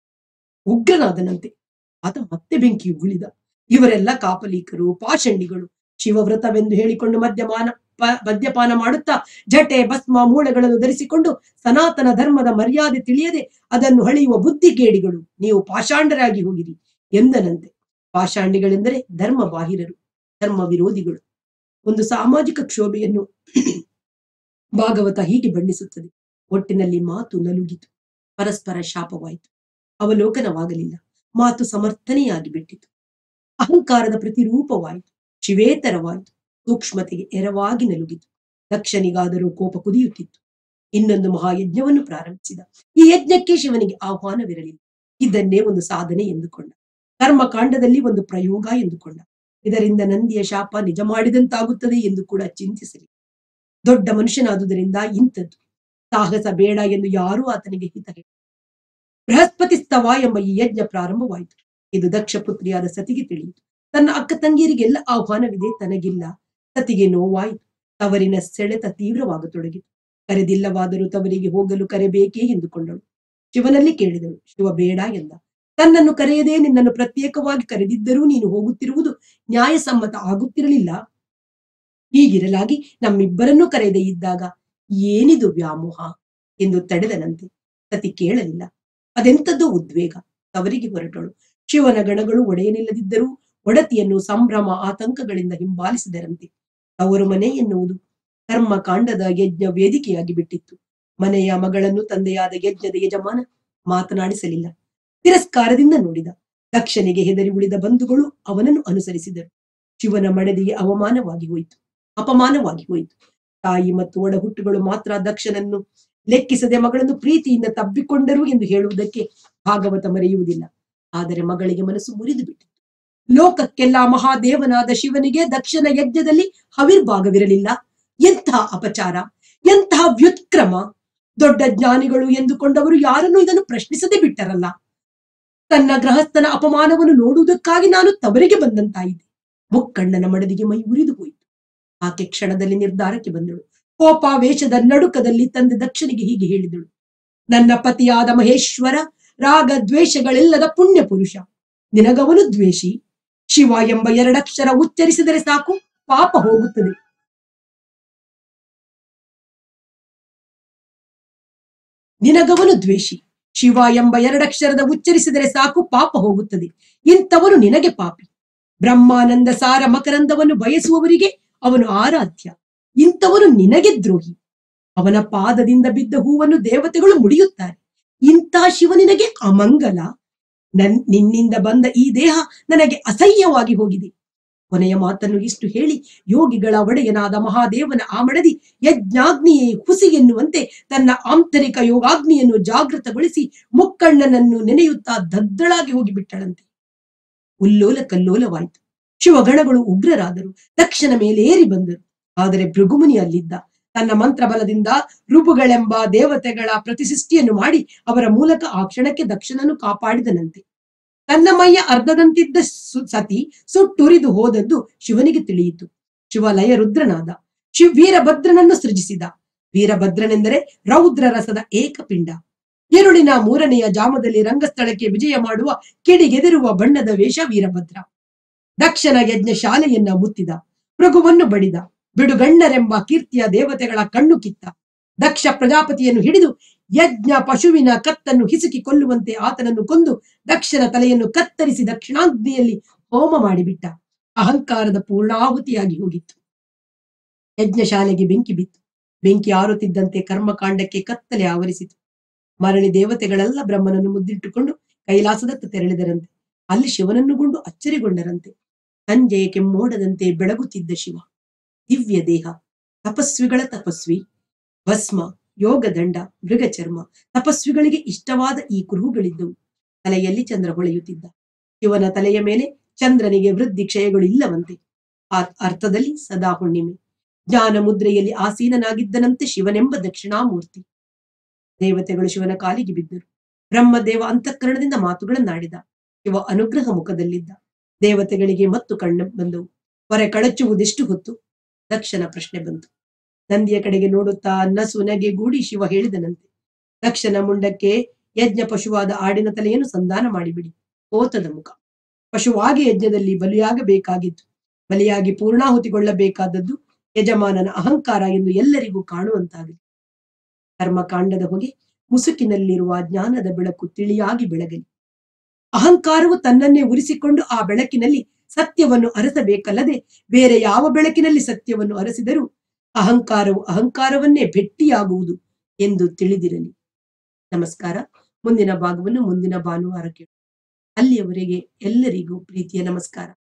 ಉಗ್ರನಾದನಂತೆ ಆತ ಮತ್ತೆ ಬೆಂಕಿ ಉಗುಳಿದ ಇವರೆಲ್ಲ ಕಾಪಲೀಕರು ಪಾಷಂಡಿಗಳು ಶಿವವ್ರತವೆಂದು ಹೇಳಿಕೊಂಡು ಮದ್ಯಮಾನ ಪ- ಮದ್ಯಪಾನ ಮಾಡುತ್ತಾ ಜಟೆ ಭಸ್ಮ ಮೂಳೆಗಳನ್ನು ಧರಿಸಿಕೊಂಡು ಸನಾತನ ಧರ್ಮದ ಮರ್ಯಾದೆ ತಿಳಿಯದೆ ಅದನ್ನು ಹಳೆಯುವ ಬುದ್ಧಿಗೇಡಿಗಳು ನೀವು ಪಾಷಾಂಡರಾಗಿ ಹೋಗಿರಿ ಎಂದನಂತೆ ಪಾಷಾಂಡಿಗಳೆಂದರೆ ಧರ್ಮ ಬಾಹಿರರು ಧರ್ಮ ವಿರೋಧಿಗಳು ಒಂದು ಸಾಮಾಜಿಕ ಕ್ಷೋಭೆಯನ್ನು ಭಾಗವತ ಹೀಗೆ ಬಣ್ಣಿಸುತ್ತದೆ ಒಟ್ಟಿನಲ್ಲಿ ಮಾತು ನಲುಗಿತು ಪರಸ್ಪರ ಶಾಪವಾಯಿತು ಅವಲೋಕನವಾಗಲಿಲ್ಲ ಮಾತು ಸಮರ್ಥನೆಯಾಗಿ ಬಿಟ್ಟಿತು ಅಹಂಕಾರದ ಪ್ರತಿರೂಪವಾಯಿತು ಶಿವೇತರವಾಯಿತು ಸೂಕ್ಷ್ಮತೆಗೆ ಎರವಾಗಿ ನಲುಗಿತು ದಕ್ಷನಿಗಾದರೂ ಕೋಪ ಕುದಿಯುತ್ತಿತ್ತು ಇನ್ನೊಂದು ಮಹಾಯಜ್ಞವನ್ನು ಪ್ರಾರಂಭಿಸಿದ ಈ ಯಜ್ಞಕ್ಕೆ ಶಿವನಿಗೆ ಆಹ್ವಾನವಿರಲಿಲ್ಲ ಇದನ್ನೇ ಒಂದು ಸಾಧನೆ ಎಂದುಕೊಂಡ ಕರ್ಮಕಾಂಡದಲ್ಲಿ ಒಂದು ಪ್ರಯೋಗ ಎಂದುಕೊಂಡ ಇದರಿಂದ ನಂದಿಯ ಶಾಪ ನಿಜ ಮಾಡಿದಂತಾಗುತ್ತದೆ ಎಂದು ಕೂಡ ಚಿಂತಿಸಲಿ ದೊಡ್ಡ ಮನುಷ್ಯನಾದುದರಿಂದ ಇಂಥದ್ದು ಸಾಹಸ ಬೇಡ ಎಂದು ಯಾರೂ ಆತನಿಗೆ ಹಿತ ಹೇಳಿಲ್ಲ. ಬೃಹಸ್ಪತಿ ಸ್ತವ ಎಂಬ ಈ ಯಜ್ಞ ಪ್ರಾರಂಭವಾಯಿತು ಇದು ದಕ್ಷ ಪುತ್ರಿಯಾದ ಸತಿಗೆ ತಿಳಿಯಿತು ತನ್ನ ಅಕ್ಕ ತಂಗಿಯರಿಗೆಲ್ಲ ಆಹ್ವಾನವಿದೆ ತನಗಿಲ್ಲ ಸತಿಗೆ ನೋವಾಯಿತು ತವರಿನ ಸೆಳೆತ ತೀವ್ರವಾಗತೊಡಗಿತು ಕರೆದಿಲ್ಲವಾದರೂ ತವರಿಗೆ ಹೋಗಲು ಕರೆಬೇಕೇ ಎಂದುಕೊಂಡಳು ಶಿವನಲ್ಲಿ ಕೇಳಿದಳು ಶಿವ ಬೇಡ ಎಂದ ತನ್ನನ್ನು ಕರೆಯದೆ ನಿನ್ನನ್ನು ಪ್ರತ್ಯೇಕವಾಗಿ ಕರೆದಿದ್ದರೂ ನೀನು ಹೋಗುತ್ತಿರುವುದು ನ್ಯಾಯಸಮ್ಮತ ಆಗುತ್ತಿರಲಿಲ್ಲ ಹೀಗಿರಲಾಗಿ ನಮ್ಮಿಬ್ಬರನ್ನೂ ಕರೆಯದೆ ಇದ್ದಾಗ ಏನಿದು ವ್ಯಾಮೋಹ ಎಂದು ತಡೆದನಂತೆ ಸತಿ ಕೇಳಲಿಲ್ಲ ಅದೆಂಥದ್ದೋ ಉದ್ವೇಗ ತವರಿಗೆ ಹೊರಟಳು ಶಿವನ ಗಣಗಳು ಒಡೆಯನಿಲ್ಲದಿದ್ದರೂ ಒಡತಿಯನ್ನು ಸಂಭ್ರಮ ಆತಂಕಗಳಿಂದ ಹಿಂಬಾಲಿಸಿದರಂತೆ ತವರು ಮನೆ ಎನ್ನುವುದು ಕರ್ಮಕಾಂಡದ ಯಜ್ಞ ವೇದಿಕೆಯಾಗಿ ಬಿಟ್ಟಿತ್ತು ಮನೆಯ ಮಗಳನ್ನು ತಂದೆಯಾದ ಯಜ್ಞದ ಯಜಮಾನ ಮಾತನಾಡಿಸಲಿಲ್ಲ ತಿರಸ್ಕಾರದಿಂದ ನೋಡಿದ ದಕ್ಷನಿಗೆ ಹೆದರಿ ಉಳಿದ ಬಂಧುಗಳು ಅವನನ್ನು ಅನುಸರಿಸಿದರು ಶಿವನ ಮಡದಿಗೆ ಅವಮಾನವಾಗಿ ಹೋಯಿತು ಅಪಮಾನವಾಗಿ ಹೋಯಿತು ತಾಯಿ ಮತ್ತು ಒಡಹುಟ್ಟುಗಳು ಮಾತ್ರ ದಕ್ಷನನ್ನು ಲೆಕ್ಕಿಸದೆ ಮಗಳನ್ನು ಪ್ರೀತಿಯಿಂದ ತಬ್ಬಿಕೊಂಡರು ಎಂದು ಹೇಳುವುದಕ್ಕೆ ಭಾಗವತ ಮರೆಯುವುದಿಲ್ಲ ಆದರೆ ಮಗಳಿಗೆ ಮನಸ್ಸು ಮುರಿದು ಬಿಟ್ಟಿತ್ತು ಲೋಕಕ್ಕೆಲ್ಲ ಮಹಾದೇವನಾದ ಶಿವನಿಗೆ ದಕ್ಷನ ಯಜ್ಞದಲ್ಲಿ ಹವಿರ್ಭಾಗವಿರಲಿಲ್ಲ ಎಂತಹ ಅಪಚಾರ ಎಂತಹ ವ್ಯುತ್ಕ್ರಮ ದೊಡ್ಡ ಜ್ಞಾನಿಗಳು ಎಂದುಕೊಂಡವರು ಯಾರನ್ನೂ ಇದನ್ನು ಪ್ರಶ್ನಿಸದೆ ಬಿಟ್ಟರಲ್ಲ ತನ್ನ ಗೃಹಸ್ಥನ ಅಪಮಾನವನ್ನು ನೋಡುವುದಕ್ಕಾಗಿ ನಾನು ತವರಿಗೆ ಬಂದಂತಾಯಿದೆ ಮುಕ್ಕಣ್ಣನ ಮಡದಿಗೆ ಮೈ ಉರಿದು ಹೋಯಿತು ಆಕೆ ಕ್ಷಣದಲ್ಲಿ ನಿರ್ಧಾರಕ್ಕೆ ಬಂದಳು ಕೋಪಾವೇಶದ ನಡುಕದಲ್ಲಿ ತಂದೆ ದಕ್ಷನಿಗೆ ಹೀಗೆ ಹೇಳಿದಳು ನನ್ನ ಪತಿಯಾದ ಮಹೇಶ್ವರ ರಾಗ ದ್ವೇಷಗಳೆಲ್ಲದ ಪುಣ್ಯ ಪುರುಷ ನಿನಗವನು ದ್ವೇಷಿ ಶಿವ ಎಂಬ ಎರಡಕ್ಷರ ಉಚ್ಚರಿಸಿದರೆ ಸಾಕು ಪಾಪ ಹೋಗುತ್ತದೆ ನಿನಗವನು ದ್ವೇಷಿ ಶಿವ ಎಂಬ ಎರಡಕ್ಷರದ ಉಚ್ಚರಿಸಿದರೆ ಸಾಕು ಪಾಪ ಹೋಗುತ್ತದೆ ಇಂಥವನು ನಿನಗೆ ಪಾಪಿ ಬ್ರಹ್ಮಾನಂದ ಸಾರ ಮಕರಂದವನ್ನು ಬಯಸುವವರಿಗೆ ಅವನು ಆರಾಧ್ಯ ಇಂಥವನು ನಿನಗೆ ದ್ರೋಹಿ ಅವನ ಪಾದದಿಂದ ಬಿದ್ದ ಹೂವನ್ನು ದೇವತೆಗಳು ಮುಡಿಯುತ್ತಾರೆ ಇಂಥ ಶಿವ ನಿನಗೆ ಅಮಂಗಲ ನನ್ ನಿನ್ನಿಂದ ಬಂದ ಈ ದೇಹ ನನಗೆ ಅಸಹ್ಯವಾಗಿ ಹೋಗಿದೆ ಕೊನೆಯ ಮಾತನ್ನು ಇಷ್ಟು ಹೇಳಿ ಯೋಗಿಗಳ ಒಡೆಯನಾದ ಮಹಾದೇವನ ಆಮಡದಿ ಯಜ್ಞಾಗ್ನಿಯೇ ಹುಸಿ ಎನ್ನುವಂತೆ ತನ್ನ ಆಂತರಿಕ ಯೋಗಾಗ್ನಿಯನ್ನು ಜಾಗೃತಗೊಳಿಸಿ ಮುಕ್ಕಣ್ಣನನ್ನು ನೆನೆಯುತ್ತಾ ದದ್ದಳಾಗಿ ಹೋಗಿಬಿಟ್ಟಳಂತೆ ಉಲ್ಲೋಲ ಕಲ್ಲೋಲವಾಯಿತು ಶಿವಗಣಗಳು ಉಗ್ರರಾದರು ದಕ್ಷನ ಮೇಲೇರಿ ಬಂದರು ಆದರೆ ಭೃಗುಮುನಿ ಅಲ್ಲಿದ್ದ ತನ್ನ ಮಂತ್ರ ಬಲದಿಂದ ರುಬುಗಳೆಂಬ ದೇವತೆಗಳ ಪ್ರತಿಸೃಷ್ಟಿಯನ್ನು ಮಾಡಿ ಅವರ ಮೂಲಕ ಆ ಕ್ಷಣಕ್ಕೆ ದಕ್ಷನನ್ನು ಕಾಪಾಡಿದನಂತೆ ತನ್ನ ಮೈಯ ಅರ್ಧದಂತಿದ್ದ ಸು- ಸತಿ ಸುಟ್ಟುರಿದು ಹೋದದ್ದು ಶಿವನಿಗೆ ತಿಳಿಯಿತು ಶಿವ ಲಯ ರುದ್ರನಾದ ಶಿವ ವೀರಭದ್ರನನ್ನು ಸೃಜಿಸಿದ ವೀರಭದ್ರನೆಂದರೆ ರೌದ್ರ ರಸದ ಏಕಪಿಂಡ ഇരുಳಿನ ಮೂರನೆಯ ಜಾಮದಲ್ಲಿ ರಂಗಸ್ಥಳಕ್ಕೆ ವಿಜಯ ಮಾಡುವ ಕಿಡಿಗೆದಿರುವ ಬಣ್ಣದ ವೇಷ ವೀರಭದ್ರ ದಕ್ಷನ ಯಜ್ಞ ಶಾಲೆಯನ್ನ ಮುತ್ತಿದ ಮೃಗುವನ್ನು ಬಡಿದ ಬಿಡುಗಣ್ಣರೆಂಬ ಕೀರ್ತಿಯ ದೇವತೆಗಳ ಕಣ್ಣು ಕಿತ್ತ ದಕ್ಷ ಪ್ರಜಾಪತಿಯನ್ನು ಹಿಡಿದು ಯಜ್ಞ ಪಶುವಿನ ಕತ್ತನ್ನು ಹಿಸುಕಿ ಕೊಲ್ಲುವಂತೆ ಆತನನ್ನು ಕೊಂದು ದಕ್ಷನ ತಲೆಯನ್ನು ಕತ್ತರಿಸಿ ದಕ್ಷಿಣಾಗ್ನಿಯಲ್ಲಿ ಹೋಮ ಮಾಡಿಬಿಟ್ಟ ಅಹಂಕಾರದ ಪೂರ್ಣಾಹುತಿಯಾಗಿ ಹೋಗಿತ್ತು ಯಜ್ಞಶಾಲೆಗೆ ಬೆಂಕಿ ಬಿತ್ತು ಬೆಂಕಿ ಆರುತ್ತಿದ್ದಂತೆ ಕರ್ಮಕಾಂಡಕ್ಕೆ ಕತ್ತಲೆ ಆವರಿಸಿತು ಮರಳಿ ದೇವತೆಗಳೆಲ್ಲ ಬ್ರಹ್ಮನನ್ನು ಮುದ್ದಿಟ್ಟುಕೊಂಡು ಕೈಲಾಸದತ್ತ ತೆರಳಿದರಂತೆ ಅಲ್ಲಿ ಶಿವನನ್ನು ಗೊಂಡು ಅಚ್ಚರಿಗೊಂಡರಂತೆ ಸಂಜೆಯ ಕೆಮ್ಮೋಡದಂತೆ ಬೆಳಗುತ್ತಿದ್ದ ಶಿವ ದಿವ್ಯ ದೇಹ ತಪಸ್ವಿಗಳ ತಪಸ್ವಿ ಭಸ್ಮ ಯೋಗದಂಡ ಮೃಗಚರ್ಮ ತಪಸ್ವಿಗಳಿಗೆ ಇಷ್ಟವಾದ ಈ ಕುರುಹುಗಳಿದ್ದವು ತಲೆಯಲ್ಲಿ ಚಂದ್ರ ಹೊಳೆಯುತ್ತಿದ್ದ ಶಿವನ ತಲೆಯ ಮೇಲೆ ಚಂದ್ರನಿಗೆ ವೃದ್ಧಿ ಕ್ಷಯಗಳು ಇಲ್ಲವಂತೆ ಆ ಅರ್ಥದಲ್ಲಿ ಸದಾ ಹುಣ್ಣಿಮೆ ಜ್ಞಾನ ಮುದ್ರೆಯಲ್ಲಿ ಆಸೀನನಾಗಿದ್ದನಂತೆ ಶಿವನೆಂಬ ದಕ್ಷಿಣಾಮೂರ್ತಿ ದೇವತೆಗಳು ಶಿವನ ಕಾಲಿಗೆ ಬಿದ್ದರು ಬ್ರಹ್ಮದೇವ ಅಂತಃಕರಣದಿಂದ ಮಾತುಗಳನ್ನಾಡಿದ ಶಿವ ಅನುಗ್ರಹ ಮುಖದಲ್ಲಿದ್ದ ದೇವತೆಗಳಿಗೆ ಮತ್ತು ಕಣ್ಣು ಬಂದವು ಹೊರೆ ಕಳಚುವುದೆಷ್ಟು ಹೊತ್ತು ದಕ್ಷನ ಪ್ರಶ್ನೆ ಬಂತು ನಂದಿಯ ಕಡೆಗೆ ನೋಡುತ್ತಾ ನಸು ನಗೆ ಗೂಡಿ ಶಿವ ಹೇಳಿದನಂತೆ ದಕ್ಷನ ಮುಂಡಕ್ಕೆ ಯಜ್ಞ ಪಶುವಾದ ಆಡಿನ ತಲೆಯನ್ನು ಸಂಧಾನ ಮಾಡಿಬಿಡಿ ಓತದ ಮುಖ ಪಶುವಾಗಿ ಯಜ್ಞದಲ್ಲಿ ಬಲಿಯಾಗಬೇಕಾಗಿತ್ತು ಬಲಿಯಾಗಿ ಪೂರ್ಣಾಹುತಿಗೊಳ್ಳಬೇಕಾದದ್ದು ಯಜಮಾನನ ಅಹಂಕಾರ ಎಂದು ಎಲ್ಲರಿಗೂ ಕಾಣುವಂತಾಗಲಿ ಕರ್ಮಕಾಂಡದ ಹೊಗೆ ಮುಸುಕಿನಲ್ಲಿರುವ ಜ್ಞಾನದ ಬೆಳಕು ತಿಳಿಯಾಗಿ ಬೆಳಗಲಿ ಅಹಂಕಾರವು ತನ್ನನ್ನೇ ಉರಿಸಿಕೊಂಡು ಆ ಬೆಳಕಿನಲ್ಲಿ ಸತ್ಯವನ್ನು ಅರಸಬೇಕಲ್ಲದೆ ಬೇರೆ ಯಾವ ಬೆಳಕಿನಲ್ಲಿ ಸತ್ಯವನ್ನು ಅರಸಿದರೂ ಅಹಂಕಾರವು ಅಹಂಕಾರವನ್ನೇ ಭೆಟ್ಟಿಯಾಗುವುದು ಎಂದು ತಿಳಿದಿರಲಿ ನಮಸ್ಕಾರ ಮುಂದಿನ ಭಾಗವನ್ನು ಮುಂದಿನ ಭಾನುವಾರ ಕೇಳಿ ಅಲ್ಲಿಯವರೆಗೆ ಎಲ್ಲರಿಗೂ ಪ್ರೀತಿಯ ನಮಸ್ಕಾರ